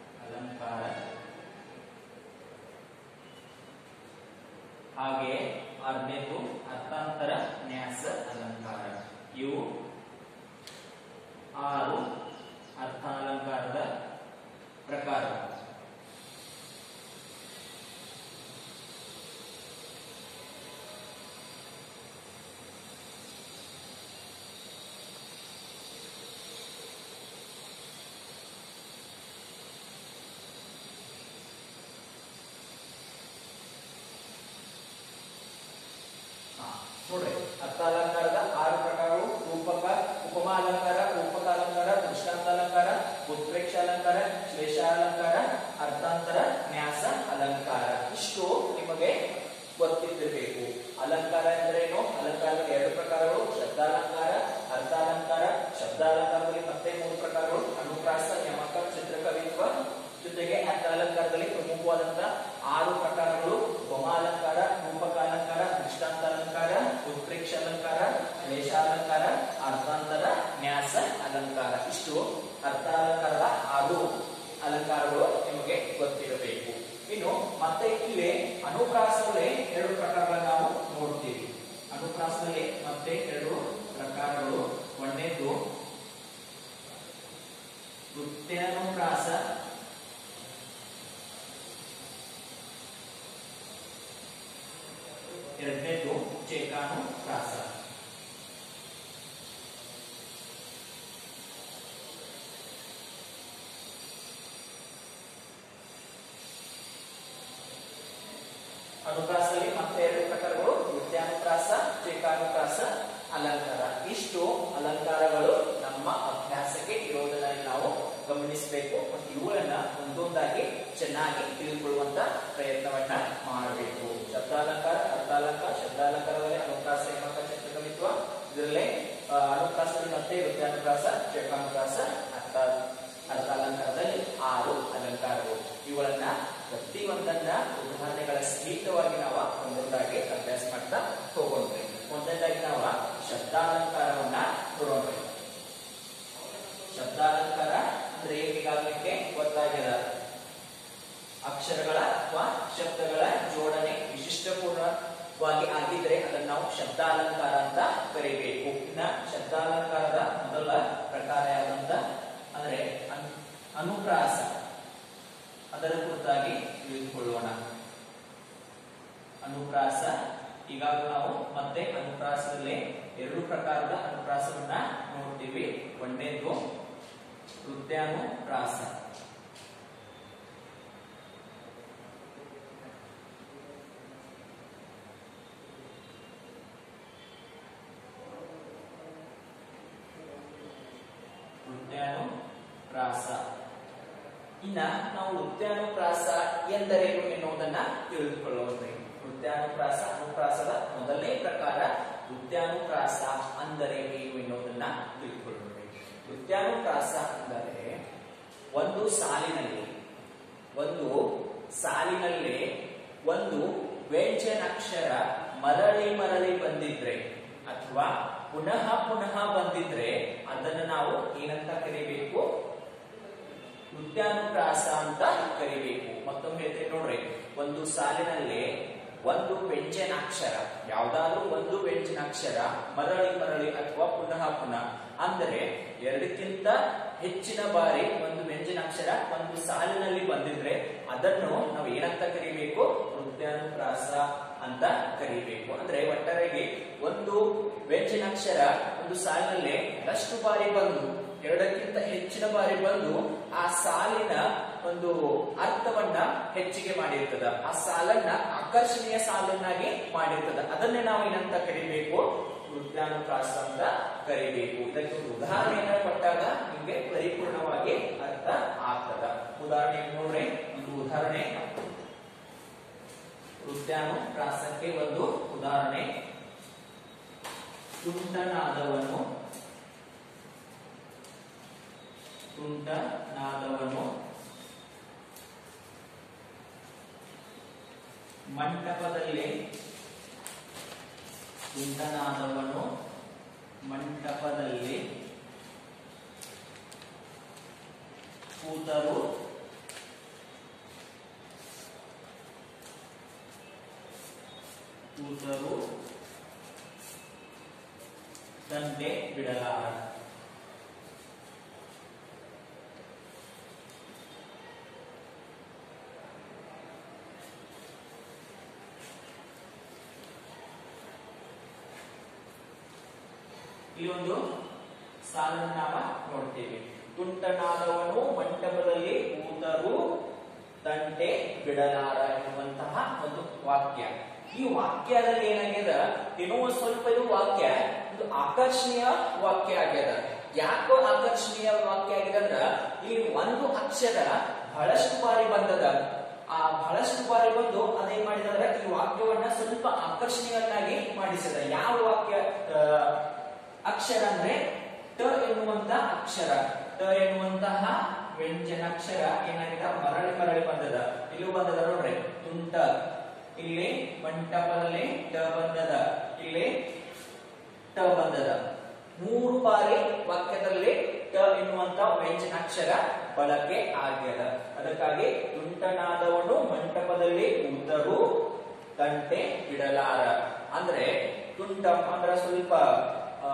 ಹಾಗೆ ಆರನೇದು ಅರ್ಥಾಂತರ ನ್ಯಾಸ ಅಲಂಕಾರ ಇವು ಆರು ಅರ್ಥಾಲಂಕಾರದ ಪ್ರಕಾರ ಹಾ, ನೋಡ್ರಿ ಅರ್ಥಾಲಂಕಾರದ ಆರು ಪ್ರಕಾರಗಳು ರೂಪಕ ಉಪಮಾಲಂಕಾರ ರೂಪಕಾಲಂಕಾರ ದೃಷ್ಟಾಂತಾಲಂಕಾರ ಉತ್ಪ್ರೇಕ್ಷಾಲಂಕಾರ ಶ್ಲೇಷಾಲಂಕಾರ ಅರ್ಥಾಂತರ ನ್ಯಾಸ ಅಲಂಕಾರ ಇಷ್ಟು ನಿಮಗೆ ಗೊತ್ತಿದ್ದಿರಬೇಕು ಅಲಂಕಾರ ಎಂದರೇನು ಅಲಂಕಾರದ ಎರಡು ಪ್ರಕಾರಗಳು ಶಬ್ದಾಲಂಕಾರ ಅರ್ಥಾಲಂಕಾರ ಶಬ್ದಾಲಂಕಾರದಲ್ಲಿ ಮತ್ತೆ ಮೂರು ಪ್ರಕಾರಗಳು ಅನುಪ್ರಾಸ ಯಮಕ ಚಿತ್ರಕವಿತ್ವ ಜೊತೆಗೆ ಅರ್ಥಾಲಂಕಾರದಲ್ಲಿ ಪ್ರಮುಖವಾದಂತಹ ಆರು ಪ್ರಕಾರಗಳು ಉಪಮಾಲಂಕಾರ ರೂಪಕಾಲಂಕಾರ ದೃಷ್ಟಾಂತಾಲಂಕಾರ ಉತ್ಪ್ರೇಕ್ಷ ಅಲಂಕಾರ ಲೇಷಾಲಂಕಾರ ಅರ್ಥಾಂತರ ನ್ಯಾಸ ಅಲಂಕಾರ ಇಷ್ಟು ಅರ್ಥಾಲಂಕಾರದ ಆರು ಅಲಂಕಾರಗಳು ನಿಮಗೆ ಗೊತ್ತಿರಬೇಕು ಇನ್ನು ಮತ್ತೆ ಇಲ್ಲಿ ಅನುಪ್ರಾಸದಲ್ಲಿ ಎರಡು ಪ್ರಕಾರಗಳನ್ನು ನಾವು ನೋಡ್ತೀವಿ ಅನುಪ್ರಾಸದಲ್ಲಿ ಮತ್ತೆ ಎರಡು ಪ್ರಕಾರಗಳು ಒಂದನೇದು ವೃತ್ತಾನುಪ್ರಾಸ ಎರಡನೇದು ಚೇಕಾನುಪ್ರಾಸ ಅನುಪ್ರಾಸದಲ್ಲಿ ಮತ್ತೆ ಎರಡು ಪ್ರಕಾರಗಳು ವೃತ್ತಾನುಪ್ರಾಸ ಚೇಕಾನುಪ್ರಾಸ ಅಲಂಕಾರ ಇಷ್ಟು ಅಲಂಕಾರಗಳು ನಮ್ಮ ಅಭ್ಯಾಸಕ್ಕೆ ಇರೋದನ್ನ ನಾವು ಗಮನಿಸಬೇಕು ಮತ್ತು ಇವುಗಳನ್ನ ಒಂದೊಂದಾಗಿ ಚೆನ್ನಾಗಿ ತಿಳಿದುಕೊಳ್ಳುವಂತ ಪ್ರಯತ್ನವನ್ನ ಮಾಡಬೇಕು ಶಬ್ದಾಲಂಕಾರ ಅರ್ಥಾಲಂಕಾರ ಶಬ್ದಾಲಂಕಾರದಲ್ಲಿ ಅನುಪ್ರಾಸ ಯಮಕ ಚಿತ್ರಕವಿತ್ವ ಇದರಲ್ಲೇ ಆ, ಅನುಪ್ರಾಸದಲ್ಲಿ ಮತ್ತೆ ವೃತ್ತಾನುಪ್ರಾಸ ಚೇಕಾನುಪ್ರಾಸ ಅರ್ಥ ಅರ್ಥಾಲಂಕಾರದಲ್ಲಿ ಆರು ಅಲಂಕಾರಗಳು ಇವುಗಳನ್ನ ಪ್ರತಿಯೊಂದನ್ನ ಉದಾಹರಣೆಗಳ ಸಹಿತವಾಗಿ ನಾವು ಒಂದೊಂದಾಗಿ ಅಭ್ಯಾಸ ಮಾಡ್ತಾ ಹೋಗೋಣ್ರಿ ಒಂದೊಂದಾಗಿ ನಾವು ಶಬ್ದಾಲಂಕಾರವನ್ನ ನೋಡೋಣ್ರಿ ಶಬ್ದಾಲಂಕಾರ ಅಂದ್ರೆ ಏನಿಗಾಗಲಿಕ್ಕೆ ಗೊತ್ತಾಗ್ಯದ ಅಕ್ಷರಗಳ ಅಥವಾ ಶಬ್ದಗಳ ಜೋಡಣೆ ವಿಶಿಷ್ಟಪೂರ್ಣವಾಗಿ ಆಗಿದ್ರೆ ಅದನ್ನ ನಾವು ಶಬ್ದಾಲಂಕಾರ ಅಂತ ಕರಿಬೇಕು ಇನ್ನ ಶಬ್ದಾಲಂಕಾರದ ಮೊದಲ ಪ್ರಕಾರ ಯಾವಂತ ಅಂದ್ರೆ ಅನ್- ಅನುಪ್ರಾಸ ಅದರ ಕುರಿತಾಗಿ ತಿಳಿದುಕೊಳ್ಳೋಣ ಅನುಪ್ರಾಸ ಈಗಾಗಲೇ ನಾವು ಮತ್ತೆ ಅನುಪ್ರಾಸದಲ್ಲಿ ಎರಡು ಪ್ರಕಾರದ ಅನುಪ್ರಾಸವನ್ನ ನೋಡ್ತೀವಿ ಒಂದನೇದು ವೃತ್ತಾನುಪ್ರಾಸ ವೃತ್ತಾನುಪ್ರಾಸ ಇನ್ನ ನಾವು ವೃತ್ತಾನುಪ್ರಾಸ ಎಂದರೇನು ಎನ್ನುವುದನ್ನ ತಿಳಿದುಕೊಳ್ಳೋಣ ವೃತ್ತಾನುಪ್ರಾಸ ಅನುಪ್ರಾಸದ ಮೊದಲನೇ ಪ್ರಕಾರ ವೃತ್ತಾನುಪ್ರಾಸ ಅಂದರೆ ಏನು ಎನ್ನುವುದನ್ನ ತಿಳಿದುಕೊಳ್ಳೋಣ ವೃತ್ತಾನುಪ್ರಾಸ ಅಂದರೆ ಒಂದು ಸಾಲಿನಲ್ಲಿ ಒಂದು ಸಾಲಿನಲ್ಲಿ ಒಂದು ವ್ಯಂಜನಾಕ್ಷರ ಮರಳಿ ಮರಳಿ ಬಂದಿದ್ರೆ ಅಥವಾ ಪುನಃ ಪುನಃ ಬಂದಿದ್ರೆ ಅದನ್ನು ನಾವು ಏನಂತ ಕರಿಬೇಕು ವೃತ್ತಾನುಪ್ರಾಸ ಅಂತ ಕರಿಬೇಕು ಮತ್ತೊಮ್ಮೆ ಹೇಳ್ತೀನಿ ನೋಡ್ರಿ ಒಂದು ಸಾಲಿನಲ್ಲಿ ಒಂದು ವ್ಯಂಜನಾಕ್ಷರ ಯಾವ್ದಾದ್ರೂ ಒಂದು ವ್ಯಂಜನಾಕ್ಷರ ಮರಳಿ ಮರಳಿ ಅಥವಾ ಪುನಃ ಪುನಃ ಅಂದರೆ ಎರಡಕ್ಕಿಂತ ಹೆಚ್ಚಿನ ಬಾರಿ ಒಂದು ವ್ಯಂಜನಾಕ್ಷರ ಒಂದು ಸಾಲಿನಲ್ಲಿ ಬಂದಿದ್ರೆ ಅದನ್ನು ನಾವು ಏನಂತ ಕರಿಬೇಕು ವೃತ್ತಾನುಪ್ರಾಸ ಅಂತ ಕರಿಬೇಕು ಅಂದ್ರೆ ಒಟ್ಟಾರೆಯಾಗಿ ಒಂದು ವ್ಯಂಜನಾಕ್ಷರ ಒಂದು ಸಾಲಿನಲ್ಲಿ ಎಷ್ಟು ಬಾರಿ ಬಂದು ಎರಡಕ್ಕಿಂತ ಹೆಚ್ಚಿನ ಬಾರಿ ಬಂದು ಆ ಸಾಲಿನ ಒಂದು ಅರ್ಥವನ್ನ ಹೆಚ್ಚಿಗೆ ಮಾಡಿರ್ತದ ಆ ಸಾಲನ್ನ ಆಕರ್ಷಣೀಯ ಸಾಲನ್ನಾಗಿ ಮಾಡಿರ್ತದ ಅದನ್ನೇ ನಾವು ಏನಂತ ಕರಿಬೇಕು ವೃತ್ತಾನುಪ್ರಾಸ ಅಂತ ಕರಿಬೇಕು ಇದಕ್ಕೆ ಒಂದು ಉದಾಹರಣೆಯನ್ನ ಕೊಟ್ಟಾಗ ನಿಮ್ಗೆ ಪರಿಪೂರ್ಣವಾಗಿ ಅರ್ಥ ಆಗ್ತದ ಉದಾಹರಣೆ ನೋಡ್ರಿ ಒಂದು ಉದಾಹರಣೆ ವೃತ್ತಾನುಪ್ರಾಸಕ್ಕೆ ಒಂದು ಉದಾಹರಣೆ ತುಂಟನಾದವನು ತುಂಟನಾದವನು ಮಂಟಪದಲ್ಲಿ ತುಂಟನಾದವನು ಮಂಟಪದಲ್ಲಿ ಕೂತರು ಕೂತರು ದಂತೆ ಬಿಡಲಾರ ಇಲ್ಲಿ ಒಂದು ಸಾಲನ್ನು ನಾವು ನೋಡ್ತೇವೆ ತುಂಟನಾದವನು ಮಂಟಪದಲ್ಲಿ ಕೂತರು ತಂಟೆ ಬಿಡಲಾರ ಎನ್ನುವಂತಹ ಒಂದು ವಾಕ್ಯ ಈ ವಾಕ್ಯದಲ್ಲಿ ಏನಾಗ್ಯದ ಏನೋ ಸ್ವಲ್ಪ ಇದು ವಾಕ್ಯ ಒಂದು ಆಕರ್ಷಣೀಯ ವಾಕ್ಯ ಆಗ್ಯದ ಯಾಕೋ ಆಕರ್ಷಣೀಯ ವಾಕ್ಯ ಆಗಿದೆ ಅಂದ್ರ ಇಲ್ಲಿ ಒಂದು ಅಕ್ಷರ ಬಹಳಷ್ಟು ಬಾರಿ ಬಂದದ ಆ ಬಹಳಷ್ಟು ಬಾರಿ ಬಂದು ಅದೇನ್ ಮಾಡಿದಂದ್ರೆ ಈ ವಾಕ್ಯವನ್ನ ಸ್ವಲ್ಪ ಆಕರ್ಷಣೀಯನ್ನಾಗಿ ಮಾಡಿಸಿದ ಯಾವ ವಾಕ್ಯ ಆ, ಅಕ್ಷರ ಅಂದ್ರೆ ಟ ಎನ್ನುವಂತ ಅಕ್ಷರ ಟ ಎನ್ನುವಂತಹ ವ್ಯಂಜನಾಕ್ಷರ ಏನಾಗಿದೆ ಮರಳಿ ಮರಳಿ ಬಂದದ ಇಲ್ಲೂ ಬಂದದ ನೋಡ್ರಿ ತುಂಟ ಇಲ್ಲಿ ಮಂಟಪದಲ್ಲಿ ಟ ಬಂದದ ಇಲ್ಲಿ ಟ ಬಂದದ ಮೂರು ಬಾರಿ ವಾಕ್ಯದಲ್ಲಿ ಟ ಎನ್ನುವಂತ ವ್ಯಂಜನಾಕ್ಷರ ಬಳಕೆ ಆಗ್ಯದ ಅದಕ್ಕಾಗಿ ತುಂಟನಾದವನು ಮಂಟಪದಲ್ಲಿ ಕೂತರು ತಂಟೆ ಬಿಡಲಾರ ಅಂದ್ರೆ ತುಂಟ ಅಂದ್ರ ಸ್ವಲ್ಪ ಆ,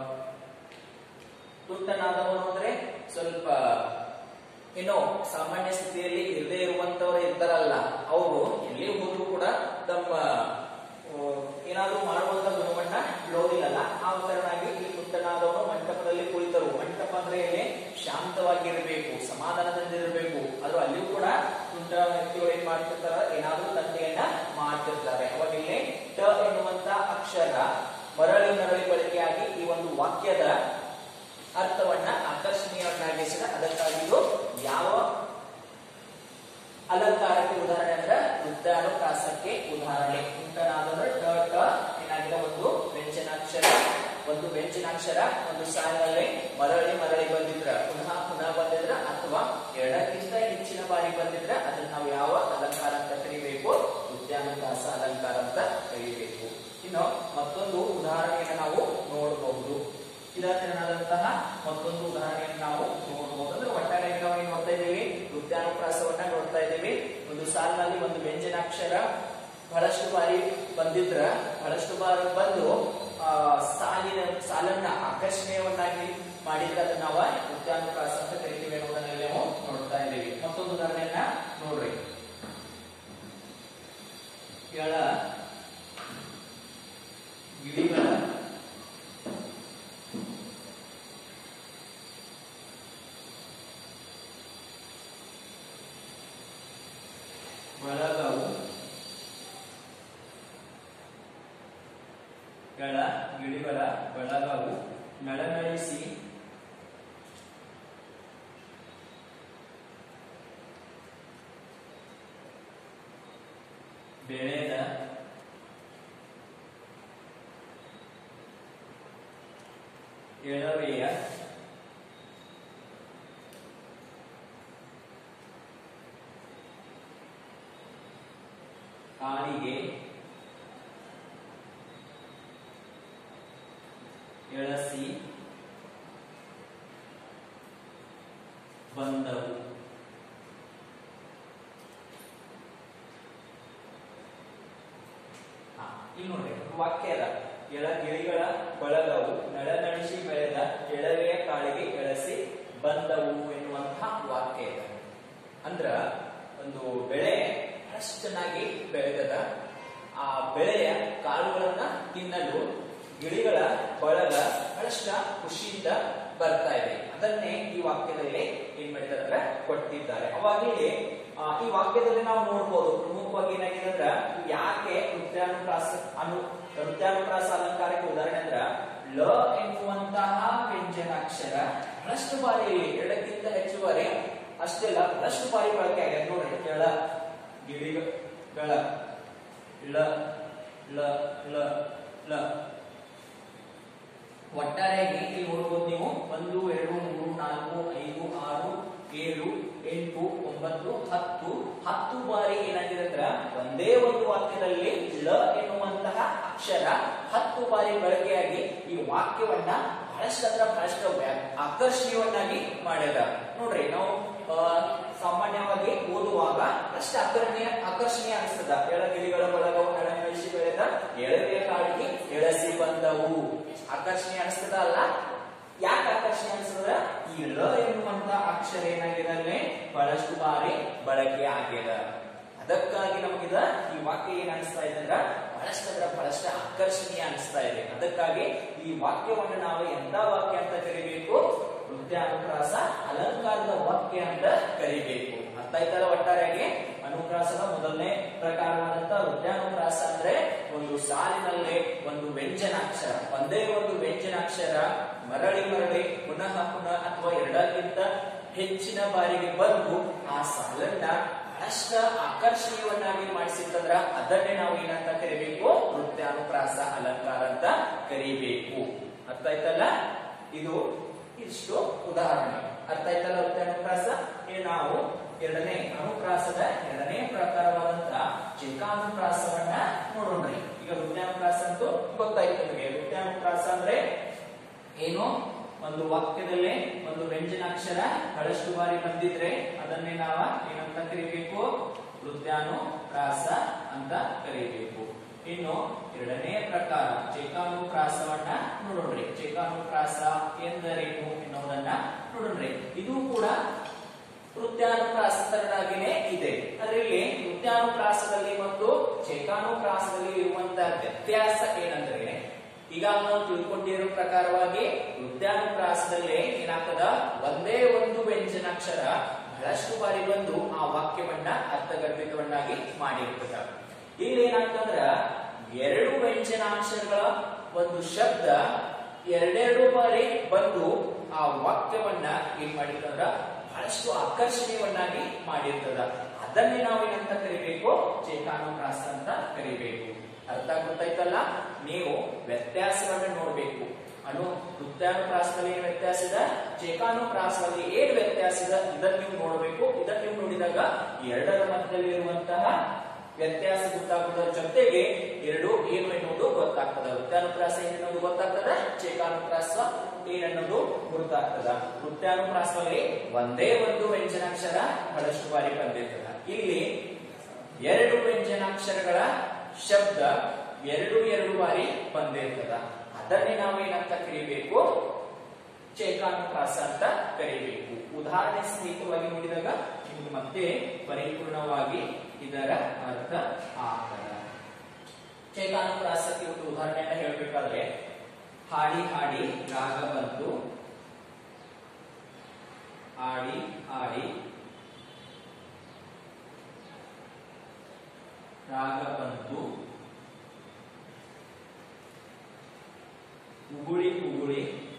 ತುಂಟನಾದವನು ಅಂದ್ರೆ ಸ್ವಲ್ಪ ಏನೋ ಸಾಮಾನ್ಯ ಸ್ಥಿತಿಯಲ್ಲಿ ಇರದೇ ಇರುವಂತವರು ಇರ್ತಾರಲ್ಲ ಅವರು ಎಲ್ಲಿ ಹೋದ್ರು ಕೂಡ ತಮ್ಮ ಆ, ಏನಾದ್ರೂ ಮಾಡುವಂತ ಗುಣವನ್ನ ಬಿಡೋದಿಲ್ಲಲ್ಲ ಆ ಕಾರಣವಾಗಿ ಇಲ್ಲಿ ತುಂಟನಾದವನು ಮಂಟಪದಲ್ಲಿ ಕುಳಿತರು ಮಂಟಪ ಅಂದ್ರೆ ಇಲ್ಲಿ ಶಾಂತವಾಗಿರಬೇಕು ಸಮಾಧಾನದಿಂದಿರಬೇಕು ಅದು ಅಲ್ಲಿಯೂ ಕೂಡ ತುಂಟ ವ್ಯಕ್ತಿಗಳು ಏನ್ ಮಾಡ್ತಿರ್ತಾರ ಏನಾದ್ರೂ ತಂದೆಯನ್ನ ಮಾಡ್ತಿರ್ತಾರೆ ಅವಾಗ ಇಲ್ಲಿ ಟ ಎನ್ನುವಂತ ಅಕ್ಷರ ಮರಳಿ ಮರಳಿ ಬಳಕೆಯಾಗಿ ಈ ಒಂದು ವಾಕ್ಯದ ಅರ್ಥವನ್ನ ಆಕರ್ಷಣೀಯವನ್ನಾಗಿಸಿದ ಅದಕ್ಕಾಗಿ ಇದು ಯಾವ ಅಲಂಕಾರಕ್ಕೆ ಉದಾಹರಣೆ ಅಂದ್ರೆ ವೃತ್ತಾನುಪ್ರಾಸಕ್ಕೆ ಉದಾಹರಣೆ ಉಂಟನಾದ್ರೆ ಟ ಟ ಏನಾಗಿದೆ ಒಂದು ವ್ಯಂಜನಾಕ್ಷರ ಒಂದು ವ್ಯಂಜನಾಕ್ಷರ ಒಂದು ಸಾಲಿನಲ್ಲಿ ಮರಳಿ ಮರಳಿ ಬಂದಿದ್ರ ಪುನಃ ಪುನಃ ಬಂದಿದ್ರ ಅಥವಾ ಎರಡಕ್ಕಿಂತ ಹೆಚ್ಚಿನ ಬಾರಿ ಬಂದಿದ್ರ ಅದನ್ನ ನಾವು ಯಾವ ಅಲಂಕಾರ ಅಂತ ಕರಿಬೇಕು ಉದ್ಯಾನುಕಾಸ ಅಲಂಕಾರ ಅಂತ ಕರಿಬೇಕು ಇನ್ನು ಮತ್ತೊಂದು ಉದಾಹರಣೆಯನ್ನು ನಾವು ನೋಡಬಹುದು ಇದರನಾದಂತಹ ಮತ್ತೊಂದು ಉದಾಹರಣೆಯನ್ನು ನಾವು ನೋಡಬಹುದು ಅಂದ್ರೆ ಒಟ್ಟಾರೆ ನಾವು ಏನು ನೋಡ್ತಾ ಇದ್ದೀವಿ ವೃತ್ತಾನುಪ್ರಾಸವನ್ನ ನೋಡ್ತಾ ಇದ್ದೀವಿ ಒಂದು ಸಾಲಿನಲ್ಲಿ ಒಂದು ವ್ಯಂಜನಾಕ್ಷರ ಬಹಳಷ್ಟು ಬಾರಿ ಬಂದಿದ್ರ ಬಹಳಷ್ಟು ಬಾರಿ ಬಂದು ಆ ಸಾಲಿನ ಸಾಲನ್ನ ಆಕರ್ಷಣೀಯವನ್ನಾಗಿ ಮಾಡಿದ್ರೆ ಅದನ್ನ ನಾವು ವೃತ್ತಾನುಪ್ರಾಸ ಅಂತ ಕರಿತೀವಿ ಅನ್ನೋದನ್ನ ನಾವು ನೋಡ್ತಾ ಇದ್ದೀವಿ ಮತ್ತೊಂದು ಉದಾಹರಣೆಯನ್ನ ನೋಡ್ರಿ ಎಳ ಗಿಳಿಗಳ ಬಳಗವು ಗಳ ಗಿಳಿಗಳ ಬಳಗವು ನಳನಳಿಸಿ ಬೆಳೆದ ಎಳವೆಯ ಕಾಲಿಗೆ ಎಳಸಿ ಬಂದವು ಹಾ, ಇಲ್ಲಿ ನೋಡ್ರಿ ಒಂದು ವಾಕ್ಯ ಅದ ಎಳ ಗಿಳಿಗಳ ಬಳಗವು ನಳನಳಿಸಿ ಬೆಳೆದ ಎಳವೆಯ ಕಾಳಿಗೆ ಎಳಸಿ ಬಂದವು ಎನ್ನುವಂತಹ ವಾಕ್ಯ ಇದೆ ಅಂದ್ರ ಒಂದು ಬೆಳೆ ಬಹಳಷ್ಟು ಚೆನ್ನಾಗಿ ಬೆಳೆದದ ಆ ಬೆಳೆಯ ಕಾಳುಗಳನ್ನ ತಿನ್ನಲು ಗಿಳಿಗಳ ಬಳಗ ಬಹಳಷ್ಟ ಖುಷಿಯಿಂದ ಬರ್ತಾ ಇದೆ ಅದನ್ನೇ ಈ ವಾಕ್ಯದಲ್ಲಿ ಏನ್ ಮಾಡಿದ್ದಾರೆ ಅಂದ್ರೆ ಕೊಟ್ಟಿದ್ದಾರೆ ಅವಾಗ ಇಲ್ಲಿ ಆ, ಈ ವಾಕ್ಯದಲ್ಲಿ ನಾವು ನೋಡ್ಬೋದು ಪ್ರಮುಖವಾಗಿ ಏನಾಗಿದೆ ಅಂದ್ರ ಯಾಕೆ ನೃತ್ಯಾನುಪ್ರಾಸ ಅನು ನೃತ್ಯಾನುಪ್ರಾಸ ಅಲಂಕಾರಕ್ಕೆ ಉದಾಹರಣೆ ಅಂದ್ರ ಲ ಎನ್ನುವಂತಹ ವ್ಯಂಜನಾಕ್ಷರ ಬಹಳಷ್ಟು ಬಾರಿ ಇಲ್ಲಿ ಎರಡಕ್ಕಿಂತ ಹೆಚ್ಚು ಬಾರಿ ಅಷ್ಟೆಲ್ಲ ಬಹಳಷ್ಟು ಬಾರಿ ಬಳಕೆ ಆಗಿದೆ ನೋಡ್ರಿ ಕೆಳ ಗಿಳಿಗಳ ಳ ಳ ಳ ಳ ಒಟ್ಟಾರೆಯಾಗಿ ಇಲ್ಲಿ ನೋಡಬಹುದು ನೀವು ಒಂದು ಎರಡು ಮೂರು ನಾಲ್ಕು ಐದು ಆರು ಏಳು ಎಂಟು ಒಂಬತ್ತು ಹತ್ತು ಹತ್ತು ಬಾರಿ ಏನಾಗಿದೆ ಅಂದ್ರ ಒಂದೇ ಒಂದು ವಾಕ್ಯದಲ್ಲಿ ಲ ಎನ್ನುವಂತಹ ಅಕ್ಷರ ಹತ್ತು ಬಾರಿ ಬಳಕೆಯಾಗಿ ಈ ವಾಕ್ಯವನ್ನ ಬಹಳಷ್ಟು ಅಂದ್ರ ಬಹಳಷ್ಟು ವ್ಯಾ- ಆಕರ್ಷಣೀಯವನ್ನಾಗಿ ಮಾಡ್ಯದ ನೋಡ್ರಿ ನಾವು ಆ, ಸಾಮಾನ್ಯವಾಗಿ ಓದುವಾಗ ಅಷ್ಟು ಆಕರ್ಷಣೀಯ ಆಕರ್ಷಣೀಯ ಅನಿಸ್ತದ ಎಳಗಿಳಿಗಳ ಬಳಗವು ನಳನಳಿಸಿ ಬೆಳೆದ ಎಳವೆಯ ಕಾಡಿಗೆ ಎಳಸಿ ಬಂದವು ಆಕರ್ಷಣೀಯ ಅನಿಸ್ತದ ಅಲ್ಲ ಯಾಕೆ ಆಕರ್ಷಣೀಯ ಅನಿಸ್ತದ ಈ ಳ ಎನ್ನುವಂತ ಅಕ್ಷರ ಏನಾಗಿದೆ ಅಲ್ಲಿ ಬಹಳಷ್ಟು ಬಾರಿ ಬಳಕೆ ಆಗ್ಯದ ಅದಕ್ಕಾಗಿ ನಮಗಿದ ಈ ವಾಕ್ಯ ಏನ್ ಅನಿಸ್ತಾ ಇದೆ ಅಂದ್ರ ಬಹಳಷ್ಟು ಅಂದ್ರ ಬಹಳಷ್ಟು ಆಕರ್ಷಣೀಯ ಅನಿಸ್ತಾ ಇದೆ ಅದಕ್ಕಾಗಿ ಈ ವಾಕ್ಯವನ್ನು ನಾವು ಎಂತ ವಾಕ್ಯ ಅಂತ ಕರಿಬೇಕು ವೃತ್ತಾನುಪ್ರಾಸ ಅಲಂಕಾರದ ವಾಕ್ಯ ಅಂತ ಕರಿಬೇಕು ಅರ್ಥ ಆಯ್ತಲ್ಲ ಒಟ್ಟಾರೆಯಾಗಿ ಅನುಪ್ರಾಸದ ಮೊದಲನೇ ಪ್ರಕಾರವಾದಂತ ವೃತ್ತಾನುಪ್ರಾಸ ಅಂದ್ರೆ ಒಂದು ಸಾಲಿನಲ್ಲಿ ಒಂದು ವ್ಯಂಜನಾಕ್ಷರ ಒಂದೇ ಒಂದು ವ್ಯಂಜನಾಕ್ಷರ ಮರಳಿ ಮರಳಿ ಪುನಃ ಪುನಃ ಅಥವಾ ಎರಡಕ್ಕಿಂತ ಹೆಚ್ಚಿನ ಬಾರಿಗೆ ಬಂದು ಆ ಸಾಲನ್ನ ಬಹಳಷ್ಟು ಆಕರ್ಷಣೀಯವನ್ನಾಗಿ ಮಾಡಿಸಿತ್ತಂದ್ರ ಅದನ್ನೇ ನಾವು ಏನಂತ ಕರಿಬೇಕು ವೃತ್ತಾನುಪ್ರಾಸ ಅಲಂಕಾರ ಅಂತ ಕರಿಬೇಕು ಅರ್ಥ ಆಯ್ತಲ್ಲ ಇದು ಇಷ್ಟು ಉದಾಹರಣೆ ಅರ್ಥ ಆಯ್ತಲ್ಲ ವೃತ್ತಾನುಪ್ರಾಸ ಇನ್ನು ನಾವು ಎರಡನೇ ಅನುಪ್ರಾಸದ ಎರಡನೇ ಪ್ರಕಾರವಾದಂತ ಚಿಂಕಾನುಪ್ರಾಸವನ್ನ ನೋಡೋಣ್ರಿ ಈಗ ವೃತ್ತಾನುಪ್ರಾಸ ಅಂತೂ ಗೊತ್ತಾಯ್ತು ನಮಗೆ ವೃತ್ತಾನುಪ್ರಾಸ ಅಂದ್ರೆ ಏನು ಒಂದು ವಾಕ್ಯದಲ್ಲಿ ಒಂದು ವ್ಯಂಜನಾಕ್ಷರ ಬಹಳಷ್ಟು ಬಾರಿ ಬಂದಿದ್ರೆ ಅದನ್ನೇ ನಾವ ಏನಂತ ಕರಿಬೇಕು ವೃತ್ತಾನುಪ್ರಾಸ ಅಂತ ಕರಿಬೇಕು ಇನ್ನು ಎರಡನೇ ಪ್ರಕಾರ ಚೇಕಾನುಪ್ರಾಸವನ್ನ ನೋಡೋಣ್ರಿ ಚೇಕಾನುಪ್ರಾಸ ಎಂದರೇನು ಎನ್ನುವುದನ್ನ ನೋಡೋಣ್ರಿ ಇದು ಕೂಡ ವೃತ್ತಾನುಪ್ರಾಸ ತರನಾಗಿನೇ ಇದೆ ಆದ್ರೆ ಇಲ್ಲಿ ವೃತ್ತಾನುಪ್ರಾಸದಲ್ಲಿ ಮತ್ತು ಚೇಕಾನುಪ್ರಾಸದಲ್ಲಿ ಇರುವಂತಹ ವ್ಯತ್ಯಾಸ ಏನಂದ್ರೆ ಈಗ ನಾವು ತಿಳ್ಕೊಂಡಿರೋ ಪ್ರಕಾರವಾಗಿ ವೃತ್ತಾನುಪ್ರಾಸದಲ್ಲಿ ಏನಾಗ್ತದ ಒಂದೇ ಒಂದು ವ್ಯಂಜನಾಕ್ಷರ ಬಹಳಷ್ಟು ಬಾರಿ ಬಂದು ಆ ವಾಕ್ಯವನ್ನ ಅರ್ಥಗರ್ಭಿತವನ್ನಾಗಿ ಮಾಡಿರ್ತದ ಇಲ್ಲಿ ಏನಾಗ್ತಂದ್ರ ಎರಡು ವ್ಯಂಜನಾಕ್ಷರಗಳ ಒಂದು ಶಬ್ದ ಎರಡೆರಡು ಬಾರಿ ಬಂದು ಆ ವಾಕ್ಯವನ್ನ ಏನ್ ಮಾಡಿರ್ತಂದ್ರ ಬಹಳಷ್ಟು ಆಕರ್ಷಣೀಯವನ್ನಾಗಿ ಮಾಡಿರ್ತದ ಅದನ್ನೇ ನಾವು ಏನಂತ ಕರಿಬೇಕು ಚೇತಾನುಪ್ರಾಸ ಅಂತ ಕರಿಬೇಕು ಅರ್ಥ ಗೊತ್ತಾಯ್ತಲ್ಲ ನೀವು ವ್ಯತ್ಯಾಸವನ್ನ ನೋಡ್ಬೇಕು ಅನು ವೃತ್ತಾನುಪ್ರಾಸದಲ್ಲಿ ಏನ್ ವ್ಯತ್ಯಾಸ ಇದೆ ಚೇಕಾನುಪ್ರಾಸದಲ್ಲಿ ಏನ್ ವ್ಯತ್ಯಾಸ ಇದೆ ಇದನ್ನ ನೀವು ನೋಡಬೇಕು ಇದನ್ನ ನೀವು ನೋಡಿದಾಗ ಎರಡರ ಮಧ್ಯದಲ್ಲಿ ಇರುವಂತಹ ವ್ಯತ್ಯಾಸ ಗೊತ್ತಾಗುವುದರ ಜೊತೆಗೆ ಎರಡು ಏನು ಎನ್ನುವುದು ಗೊತ್ತಾಗ್ತದೆ ವೃತ್ತಾನುಪ್ರಾಸ ಏನೆನ್ನುವುದು ಗೊತ್ತಾಗ್ತದೆ ಚೇಕಾನುಪ್ರಾಸ ಏನನ್ನೋದು ಗುರುತಾಗ್ತದ ವೃತ್ತಾನುಪ್ರಾಸದಲ್ಲಿ ಒಂದೇ ಒಂದು ವ್ಯಂಜನಾಕ್ಷರ ಬಹಳಷ್ಟು ಬಾರಿ ಬಂದಿರ್ತದ ಇಲ್ಲಿ ಎರಡು ವ್ಯಂಜನಾಕ್ಷರಗಳ ಶಬ್ದ ಎರಡು ಎರಡು ಬಾರಿ ಬಂದಿರ್ತದ ಅದನ್ನೇ ನಾವು ಏನಂತ ಕರಿಬೇಕು ಚೇಕಾನುಪ್ರಾಸ ಅಂತ ಕರಿಬೇಕು ಉದಾಹರಣೆ ಸಹಿತವಾಗಿ ನೋಡಿದಾಗ ನಿಮ್ಗೆ ಮತ್ತೆ ಪರಿಪೂರ್ಣವಾಗಿ ಇದರ ಅರ್ಥ ಆಗ್ತದ ಚೇಕಾನುಪ್ರಾಸಕ್ಕೆ ಒಂದು ಉದಾಹರಣೆಯನ್ನ ಹೇಳ್ಬೇಕಾದ್ರೆ ಹಾಡಿ ಹಾಡಿ ರಾಗ ಬಂತು ಆಡಿ ಆಡಿ ರಾಗ ಬಂತು ಉಗುಳಿ ಉಗುಳಿ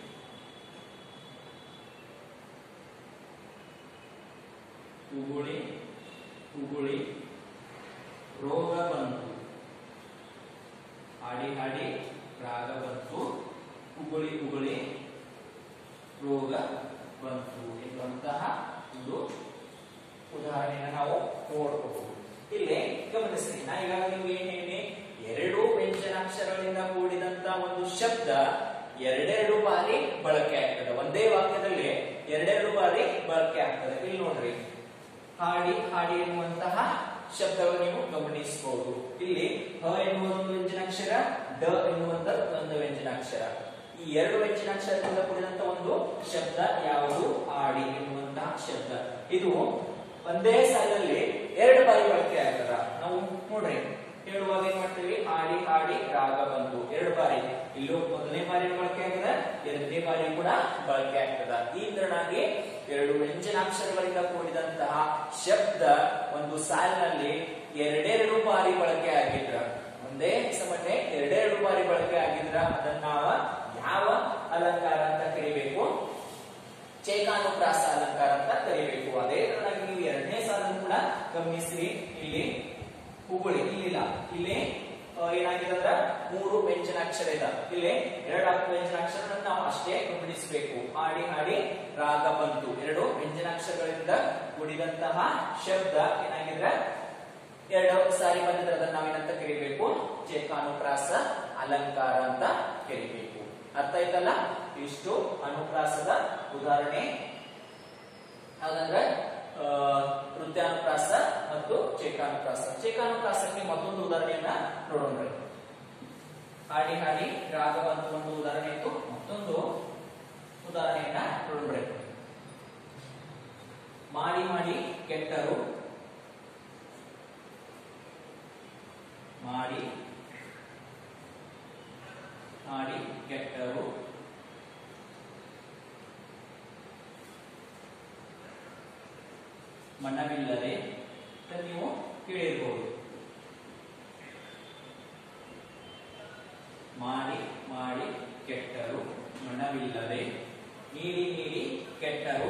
ಉಗುಳಿ ಉಗುಳಿ ರೋಗ ಬಂತು ಹಾಡಿ ಹಾಡಿ ರಾಗ ಬಂತು ಉಗುಳಿ ಉಗುಳಿ ರೋಗ ಬಂತು ಎನ್ನುವಂತಹ ಒಂದು ಉದಾಹರಣೆಯನ್ನು ನಾವು ನೋಡಬಹುದು ಇಲ್ಲಿ ಗಮನಿಸಿ ನಾ ಈಗಾಗಲೇ ನಿಮ್ಗೆ ಏನ್ ಹೇಳಿನಿ ಎರಡು ವ್ಯಂಜನಾಕ್ಷರಗಳಿಂದ ಕೂಡಿದಂತ ಒಂದು ಶಬ್ದ ಎರಡೆರಡು ಬಾರಿ ಬಳಕೆ ಆಗ್ತದೆ ಒಂದೇ ವಾಕ್ಯದಲ್ಲಿ ಎರಡೆರಡು ಬಾರಿ ಬಳಕೆ ಆಗ್ತದೆ ಇಲ್ಲಿ ನೋಡ್ರಿ ಹಾಡಿ ಹಾಡಿ ಎನ್ನುವಂತಹ ಶಬ್ದವನ್ನು ನೀವು ಗಮನಿಸಬಹುದು ಇಲ್ಲಿ ಹ ಎನ್ನುವ ಒಂದು ವ್ಯಂಜನಾಕ್ಷರ ಡ ಎನ್ನುವಂತ ಒಂದು ವ್ಯಂಜನಾಕ್ಷರ ಈ ಎರಡು ವ್ಯಂಜನಾಕ್ಷರದಿಂದ ಕೂಡಿದಂತ ಒಂದು ಶಬ್ದ ಯಾವುದು ಆಡಿ ಎನ್ನುವಂತಹ ಶಬ್ದ ಇದು ಒಂದೇ ಸಾಲಲ್ಲಿ ಎರಡು ಬಾರಿ ಬಳಕೆ ಆಗ್ತದ ನಾವು ನೋಡ್ರಿ ಹೇಳುವಾಗ ಏನ್ ಮಾಡ್ತೀವಿ ಹಾಡಿ ಹಾಡಿ ರಾಗ ಬಂತು ಎರಡು ಬಾರಿ ಇಲ್ಲೂ ಮೊದಲನೇ ಬಾರಿ ಬಳಕೆ ಆಗ್ತದ ಎರಡನೇ ಬಾರಿ ಕೂಡ ಬಳಕೆ ಆಗ್ತದ ಈ ತರನಾಗಿ ಎರಡು ವ್ಯಂಜನಾಕ್ಷರಗಳಿಂದ ಕೂಡಿದಂತಹ ಶಬ್ದ ಒಂದು ಸಾಲಿನಲ್ಲಿ ಎರಡೆರಡು ಬಾರಿ ಬಳಕೆ ಆಗಿದ್ರ ಒಂದೇ ಸಮನೆ ಎರಡೆರಡು ಬಾರಿ ಬಳಕೆ ಆಗಿದ್ರ ಅದನ್ನ ನಾವ ಯಾವ ಅಲಂಕಾರ ಅಂತ ಕರಿಬೇಕು ಚೇಕಾನುಪ್ರಾಸ ಅಲಂಕಾರ ಅಂತ ಕರಿಬೇಕು ಅದೇ ತರನಾಗಿ ನೀವು ಎರಡನೇ ಸಾಲನ್ನು ಕೂಡ ಗಮನಿಸಿ ಇಲ್ಲಿ ಹುಗುಳಿ ಇಲ್ಲಿಲ್ಲ ಇಲ್ಲಿ ಆ, ಏನಾಗಿದೆ ಅಂದ್ರ ಮೂರು ವ್ಯಂಜನಾಕ್ಷರ ಇದೆ ಇಲ್ಲಿ ಎರಡು ವ್ಯಂಜನಾಕ್ಷರ ನಾವು ಅಷ್ಟೇ ಗಮನಿಸಬೇಕು ಹಾಡಿ ಹಾಡಿ ರಾಗ ಬಂತು ಎರಡು ವ್ಯಂಜನಾಕ್ಷರಗಳಿಂದ ಕೂಡಿದಂತಹ ಶಬ್ದ ಏನಾಗಿದ್ರೆ ಎರಡು ಸಾರಿ ಬಂದಿದ್ರೆ ಅದನ್ನ ನಾವೇನಂತ ಕರಿಬೇಕು ಚೇಕಾನುಪ್ರಾಸ ಅಲಂಕಾರ ಅಂತ ಕರಿಬೇಕು ಅರ್ಥ ಆಯ್ತಲ್ಲ ಇಷ್ಟು ಅನುಪ್ರಾಸದ ಉದಾಹರಣೆ ಯಾವ್ದಂದ್ರೆ ಆ, ವೃತ್ತಾನುಪ್ರಾಸ ಮತ್ತು ಚೇಕಾನುಪ್ರಾಸ ಚೇಕಾನುಪ್ರಾಸಕ್ಕೆ ಮತ್ತೊಂದು ಉದಾಹರಣೆಯನ್ನ ನೋಡೋಣ ಹಾಡಿ ಹಾಡಿ ರಾಗವ ಅಂತ ಒಂದು ಉದಾಹರಣೆ ಇತ್ತು ಮತ್ತೊಂದು ಉದಾಹರಣೆಯನ್ನ ನೋಡೋಣ ಮಾಡಿ ಮಾಡಿ ಕೆಟ್ಟರು ಮಾಡಿ ಮಾಡಿ ಕೆಟ್ಟರು ಮನವಿಲ್ಲದೆ ಅಂತ ನೀವು ಕೇಳಿರ್ಬೋದು ಮಾಡಿ ಮಾಡಿ ಕೆಟ್ಟರು ಮನವಿಲ್ಲದೆ ನೀಡಿ ನೀಡಿ ಕೆಟ್ಟರು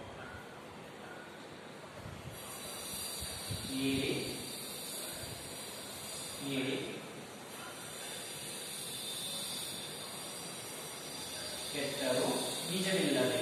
ನೀಡಿ ನೀಡಿ ಕೆಟ್ಟರು ನಿಜವಿಲ್ಲದೆ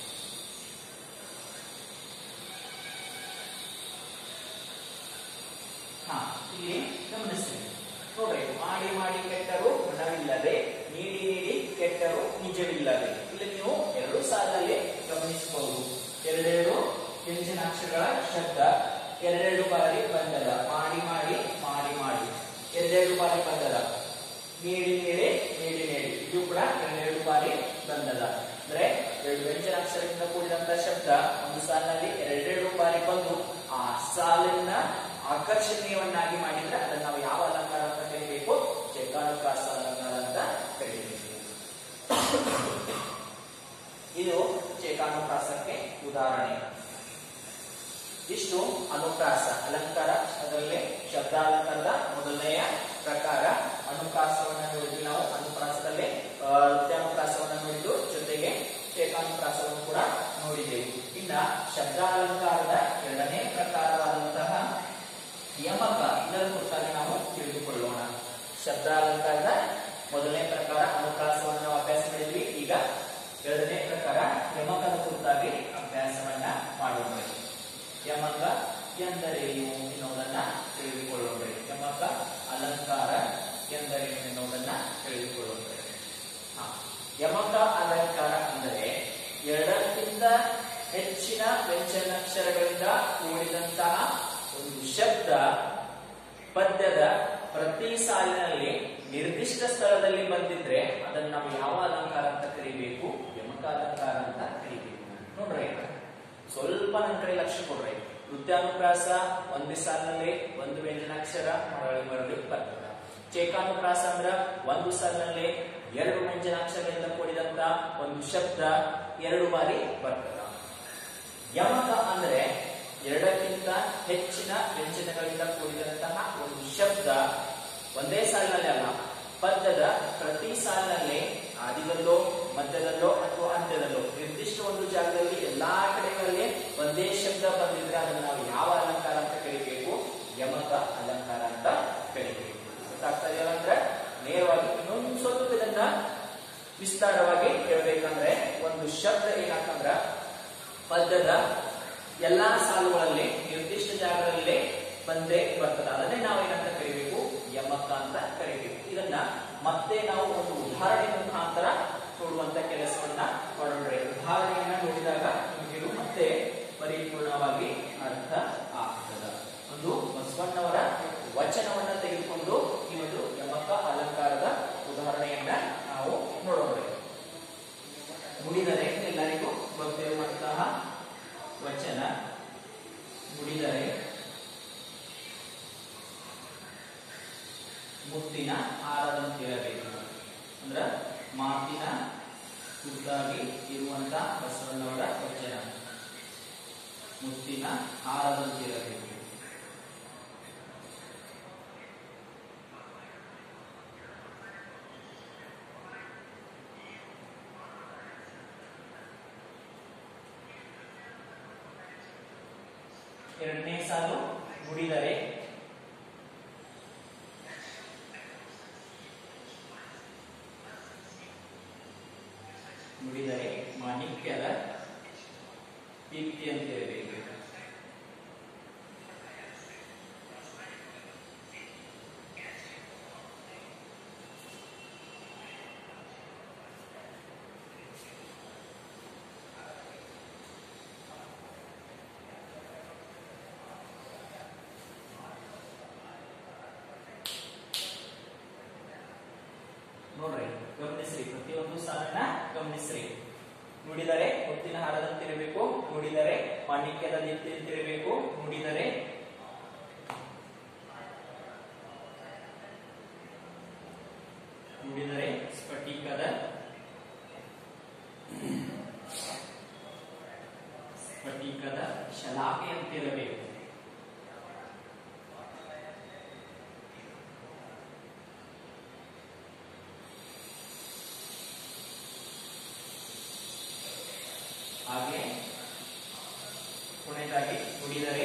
ಹಾ ಇಲ್ಲಿ ಗಮನಿಸಿ ನೋಡ್ರಿ ಮಾಡಿ ಮಾಡಿ ಕೆಟ್ಟರು ಗುಣವಿಲ್ಲದೆ ನೀಡಿ ನೀಡಿ ಕೆಟ್ಟರು ನಿಜವಿಲ್ಲದೆ ಇಲ್ಲಿ ನೀವು ಎರಡು ಸಾಲಲ್ಲಿ ಗಮನಿಸಬಹುದು ಎರಡೆರಡು ವ್ಯಂಜನಾಕ್ಷರಗಳ ಶಬ್ದ ಎರಡೆರಡು ಬಾರಿ ಬಂದದ ಮಾಡಿ ಮಾಡಿ ಮಾಡಿ ಮಾಡಿ ಎರಡೆರಡು ಬಾರಿ ಬಂದದ ನೀಡಿ ನೀಡಿ ನೀಡಿ ನೀಡಿ ಇದು ಕೂಡ ಎರಡೆರಡು ಬಾರಿ ಬಂದದ ಅಂದ್ರೆ ಎರಡು ವ್ಯಂಜನಾಕ್ಷರದಿಂದ ಕೂಡಿದಂತ ಶಬ್ದ ಒಂದು ಸಾಲಿನಲ್ಲಿ ಎರಡೆರಡು ಬಾರಿ ಬಂದು ಆ ಸಾಲನ್ನ ಆಕರ್ಷಣೀಯವನ್ನಾಗಿ ಮಾಡಿದ್ರೆ ಅದನ್ನ ನಾವು ಯಾವ ಅಲಂಕಾರ ಅಂತ ಕರಿಬೇಕು ಚೇಕಾನುಪ್ರಾಸ ಅಲಂಕಾರ ಅಂತ ಕರಿಬೇಕು ಇದು ಚೇಕಾನುಪ್ರಾಸಕ್ಕೆ ಉದಾಹರಣೆ ಇಷ್ಟು ಅನುಪ್ರಾಸ ಅಲಂಕಾರ ಅದರಲ್ಲಿ ಶಬ್ದಾಲಂಕಾರದ ಮೊದಲನೆಯ ಪ್ರಕಾರ ಅನುಪ್ರಾಸವನ್ನ ನೋಡಿದ್ವಿ ನಾವು ಅನುಪ್ರಾಸದಲ್ಲಿ ಆ, ನೃತ್ಯಾನುಪ್ರಾಸವನ್ನ ನೋಡಿದ್ದು ಜೊತೆಗೆ ಚೇಕಾನುಪ್ರಾಸವನ್ನು ಕೂಡ ನೋಡಿದ್ದೇವೆ ಇನ್ನ ಶಬ್ದಾಲಂಕಾರದ ಎರಡನೇ ಪ್ರಕಾರವಾದಂತಹ ಯಮಕ ಇದರ ಕುರಿತಾಗಿ ನಾವು ತಿಳಿದುಕೊಳ್ಳೋಣ ಶಬ್ದಾಲಂಕಾರದ ಮೊದಲನೇ ಪ್ರಕಾರ ಅನುಪ್ರಾಸವನ್ನು ನಾವು ಅಭ್ಯಾಸ ಮಾಡಿದ್ವಿ ಈಗ ಎರಡನೇ ಪ್ರಕಾರ ಯಮಕದ ಕುರಿತಾಗಿ ಅಭ್ಯಾಸವನ್ನ ಮಾಡೋಣ ಯಮಕ ಎಂದರೇನು ಎನ್ನುವುದನ್ನ ತಿಳಿದುಕೊಳ್ಳೋಣ ಯಮಕ ಅಲಂಕಾರ ಎಂದರೇನು ಎನ್ನುವುದನ್ನ ತಿಳಿದುಕೊಳ್ಳೋಣ ಹಾ. ಯಮಕ ಅಲಂಕಾರ ಅಂದರೆ ಎರಡಕ್ಕಿಂತ ಹೆಚ್ಚಿನ ವ್ಯಂಜನಾಕ್ಷರಗಳಿಂದ ಕೂಡಿದಂತಹ ಒಂದು ಶಬ್ದ ಪದ್ಯದ ಪ್ರತಿ ಸಾಲಿನಲ್ಲಿ ನಿರ್ದಿಷ್ಟ ಸ್ಥಳದಲ್ಲಿ ಬಂದಿದ್ರೆ ಅದನ್ನ ನಾವು ಯಾವ ಅಲಂಕಾರ ಅಂತ ಕರಿಬೇಕು ಯಮಕ ಅಲಂಕಾರ ಅಂತ ಕರಿಬೇಕು ನೋಡ್ರಿ ಸ್ವಲ್ಪ ನನ್ನ ಕಡೆ ಲಕ್ಷ್ಯ ಕೊಡ್ರಿ ನೃತ್ಯಾನುಪ್ರಾಸ ಒಂದೇ ಸಾಲಿನಲ್ಲಿ ಒಂದು ವ್ಯಂಜನಾಕ್ಷರ ಮರಳಿ ಮರಳಿ ಬರ್ತದ ಚೇಕಾನುಪ್ರಾಸ ಅಂದ್ರ ಒಂದು ಸಾಲಿನಲ್ಲಿ ಎರಡು ವ್ಯಂಜನಾಕ್ಷರಗಳಿಂದ ಕೂಡಿದಂತ ಒಂದು ಶಬ್ದ ಎರಡು ಬಾರಿ ಬರ್ತದ ಯಮಕ ಅಂದ್ರೆ ಎರಡಕ್ಕಿಂತ ಹೆಚ್ಚಿನ ವ್ಯಂಜನಗಳಿಂದ ಕೂಡಿದಂತಹ ಒಂದು ಶಬ್ದ ಒಂದೇ ಸಾಲಿನಲ್ಲಿ ಅಲ್ಲ ಪದ್ಯದ ಪ್ರತಿ ಸಾಲಿನಲ್ಲಿ ಆದಿಯಲ್ಲೋ ಮಧ್ಯದಲ್ಲೋ ಅಥವಾ ಅಂತ್ಯದಲ್ಲೋ ನಿರ್ದಿಷ್ಟ ಒಂದು ಜಾಗದಲ್ಲಿ ಎಲ್ಲಾ ಕಡೆಗಳಲ್ಲಿ ಒಂದೇ ಶಬ್ದ ಬಂದಿದ್ರೆ ಅದನ್ನು ನಾವು ಯಾವ ಅಲಂಕಾರ ಅಂತ ಕರಿಬೇಕು ಯಮಕ ಅಲಂಕಾರ ಅಂತ ಕರಿಬೇಕು ಗೊತ್ತಾಗ್ತಾ ಇದೆಯಲ್ಲ ಅಂದ್ರೆ ನೇರವಾಗಿ ಇನ್ನೊಂದು ಸ್ವಲ್ಪ ಇದನ್ನ ವಿಸ್ತಾರವಾಗಿ ಹೇಳ್ಬೇಕಂದ್ರೆ ಒಂದು ಶಬ್ದ ಏನಾಕಂದ್ರ ಪದ್ಯದ ಎಲ್ಲಾ ಸಾಲುಗಳಲ್ಲಿ ನಿರ್ದಿಷ್ಟ ಜಾಗದಲ್ಲಿ ಬಂದೇ ಬರ್ತದೆ ಅದನ್ನೇ ನಾವು ಏನಂತ ಕರಿಬೇಕು ಯಮಕ ಅಂತ ಕರಿಬೇಕು ಇದನ್ನ ಮತ್ತೆ ನಾವು ಒಂದು ಉದಾಹರಣೆ ಮುಖಾಂತರ ನೋಡುವಂತ ಕೆಲಸವನ್ನ ಮಾಡೋಣ ಉದಾಹರಣೆಯನ್ನ ನೋಡಿದಾಗ ನಿಮಗೆ ಇದು ಮತ್ತೆ ಪರಿಪೂರ್ಣವಾಗಿ ಅರ್ಥ ಆಗ್ತದ ಒಂದು ಬಸವಣ್ಣವರ ವಚನವನ್ನ ತೆಗೆದುಕೊಂಡು ಈ ಒಂದು ಯಮಕ ಅಲಂಕಾರದ ಉದಾಹರಣೆಯನ್ನ ನಾವು ನೋಡೋಣ ಮುಡಿದರೆ ಎಲ್ಲರಿಗೂ ಗೊತ್ತಿರುವಂತಹ ವಚನ ಮುಡಿದರೆ ಮುತ್ತಿನ ಹಾರದಂತಿರಬೇಕು ಅಂದ್ರ ಮಾತಿನ ಖುದ್ದಾಗಿ ಇರುವಂತ ಬಸವಣ್ಣವರ ವಚನ ಮುತ್ತಿನ ಹಾರದಂತಿರಬೇಕು ಎರಡನೇ ಸಾಲು ಮುಡಿದರೆ ನುಡಿದರೆ ಮಾಣಿಕ್ಯದ ದೀಪ್ತಿಯಂತಿರಬೇಕು ಗಮನಿಸ್ರಿ ನುಡಿದರೆ ಮುತ್ತಿನ ಹಾರದಂತಿರಬೇಕು ನುಡಿದರೆ ಮಾಣಿಕ್ಯದ ದೀಪ್ತಿಯಂತಿರಬೇಕು ನುಡಿದರೆ ನುಡಿದರೆ ಸ್ಫಟಿಕದ ಸ್ಫಟಿಕದ ಶಲಾಕೆಯಂತಿರಬೇಕು ಹಾಗೆ ಕೊನೆಯದಾಗಿ ನುಡಿದರೆ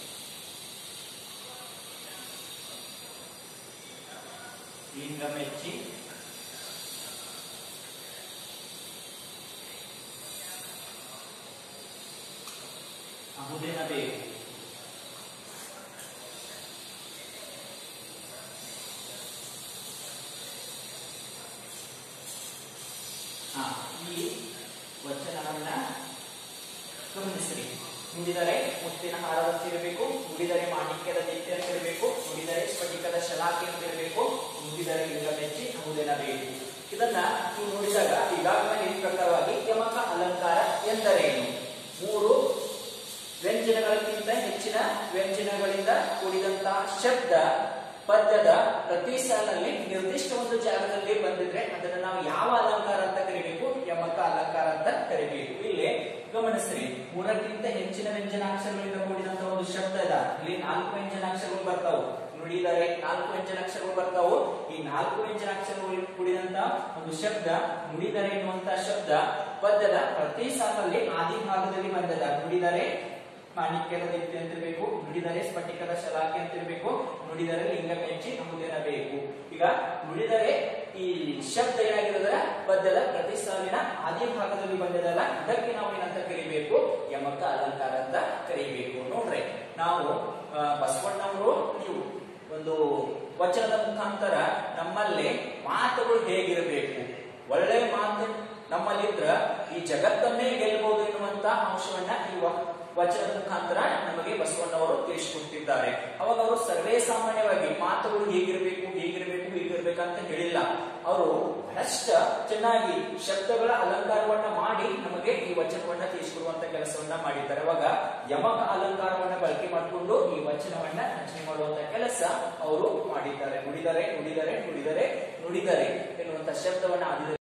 ಲಿಂಗ ಮೆಚ್ಚಿ ಅಹುದೆನಬೇಕು ಹಾ ಈ ವಚನವನ್ನ ಗಮನಿಸಿರಿ ನುಡಿದರೆ ಮುತ್ತಿನ ಹಾರದಂತಿರಬೇಕು ನುಡಿದರೆ ಮಾಣಿಕ್ಯದ ದೀಪ್ತಿಯಂತಿರಬೇಕು ನುಡಿದರೆ ಸ್ಫಟಿಕದ ಶಲಾಕೆಯಂತಿರಬೇಕು ನುಡಿದರೆ ಲಿಂಗ ಮೆಚ್ಚಿ ಅಹುದೆನಬೇಕು ಇದನ್ನ ನೀವು ನೋಡಿದಾಗ ಈಗಾಗಲೇ ಈ ಪ್ರಕಾರವಾಗಿ ಯಮಕ ಅಲಂಕಾರ ಎಂದರೇನು ಮೂರು ವ್ಯಂಜನಗಳಕ್ಕಿಂತ ಹೆಚ್ಚಿನ ವ್ಯಂಜನಗಳಿಂದ ಕೂಡಿದಂತಹ ಶಬ್ದ ಪದ್ಯದ ಪ್ರತಿ ಸಾಲಲ್ಲಿ ನಿರ್ದಿಷ್ಟ ಒಂದು ಜಾಗದಲ್ಲಿ ಬಂದಿದ್ರೆ ಅದನ್ನ ನಾವು ಯಾವ ಅಲಂಕಾರ ಅಂತ ಕರಿಬೇಕು ಯಮಕ ಅಲಂಕಾರ ಅಂತ ಕರಿಬೇಕು ಇಲ್ಲಿ ಗಮನಿಸ್ರಿ ಮೂರಕ್ಕಿಂತ ಹೆಚ್ಚಿನ ವ್ಯಂಜನಾಕ್ಷರಗಳಿಂದ ಕೂಡಿದಂತ ಒಂದು ಶಬ್ದ ಇದೆ ಇಲ್ಲಿ ನಾಲ್ಕು ವ್ಯಂಜನಾಕ್ಷರಗಳು ಬರ್ತಾವು ನುಡಿದರೆ ನಾಲ್ಕು ವ್ಯಂಜನಾಕ್ಷರಗಳು ಬರ್ತಾವು ಈ ನಾಲ್ಕು ವ್ಯಂಜನಾಕ್ಷರಗಳು ಕೂಡಿದಂತ ಒಂದು ಶಬ್ದ ನುಡಿದರೆ ಎನ್ನುವಂತ ಶಬ್ದ ಪದ್ಯದ ಪ್ರತಿ ಸಾಲಲ್ಲಿ ಆದಿ ಭಾಗದಲ್ಲಿ ಬಂದದ ನುಡಿದರೆ ಮಾಣಿಕ್ಯದ ದೀಪ್ತಿ ಅಂತಿರ್ಬೇಕು ನುಡಿದರೆ ಸ್ಫಟಿಕದ ಶಲಾಕೆ ಅಂತಿರ್ಬೇಕು ನುಡಿದರೆ ಲಿಂಗ ಮೆಚ್ಚಿ ಎಂಬುದೇನಬೇಕು ಈಗ ನುಡಿದರೆ ಈ ಶಬ್ದ ಏನಾಗಿರೋದ್ರ ಪದ್ಯದ ಪ್ರತಿ ಸಾಲಿನ ಆದಿ ಭಾಗದಲ್ಲಿ ಬಂದಿದಲ್ಲ ಇದಕ್ಕೆ ನಾವು ಏನಂತ ಕರಿಬೇಕು ಯಮಕ ಅಲಂಕಾರ ಅಂತ ಕರಿಬೇಕು ನೋಡ್ರಿ ನಾವು ಆ, ಬಸವಣ್ಣವರು ನೀವು ಒಂದು ವಚನದ ಮುಖಾಂತರ ನಮ್ಮಲ್ಲಿ ಮಾತುಗಳು ಹೇಗಿರಬೇಕು ಒಳ್ಳೆ ಮಾತು ನಮ್ಮಲ್ಲಿದ್ರ ಈ ಜಗತ್ತನ್ನೇ ಗೆಲ್ಲಬಹುದು ಎನ್ನುವಂತ ಅಂಶವನ್ನ ಈ ವ- ವಚನದ ಮುಖಾಂತರ ನಮಗೆ ಬಸವಣ್ಣವರು ತಿಳಿಸಿಕೊಟ್ಟಿದ್ದಾರೆ ಅವಾಗ ಅವರು ಸರ್ವೇ ಸಾಮಾನ್ಯವಾಗಿ ಮಾತುಗಳು ಹೇಗಿರಬೇಕು ಹೇಗಿರಬೇಕು ಹೀಗಿರ್ಬೇಕಂತ ಹೇಳಿಲ್ಲ ಅವರು ಬಹಳಷ್ಟ ಚೆನ್ನಾಗಿ ಶಬ್ದಗಳ ಅಲಂಕಾರವನ್ನ ಮಾಡಿ ನಮಗೆ ಈ ವಚನವನ್ನ ತಿಳಿಸಿಕೊಡುವಂತ ಕೆಲಸವನ್ನ ಮಾಡಿದ್ದಾರೆ ಅವಾಗ ಯಮಕ ಅಲಂಕಾರವನ್ನ ಬಳಕೆ ಮಾಡಿಕೊಂಡು ಈ ವಚನವನ್ನ ರಚನೆ ಮಾಡುವಂತ ಕೆಲಸ ಅವರು ಮಾಡಿದ್ದಾರೆ ನುಡಿದರೆ ನುಡಿದರೆ ನುಡಿದರೆ ನುಡಿದರೆ ಎನ್ನುವಂತ ಶಬ್ದವನ್ನ ಆದಿ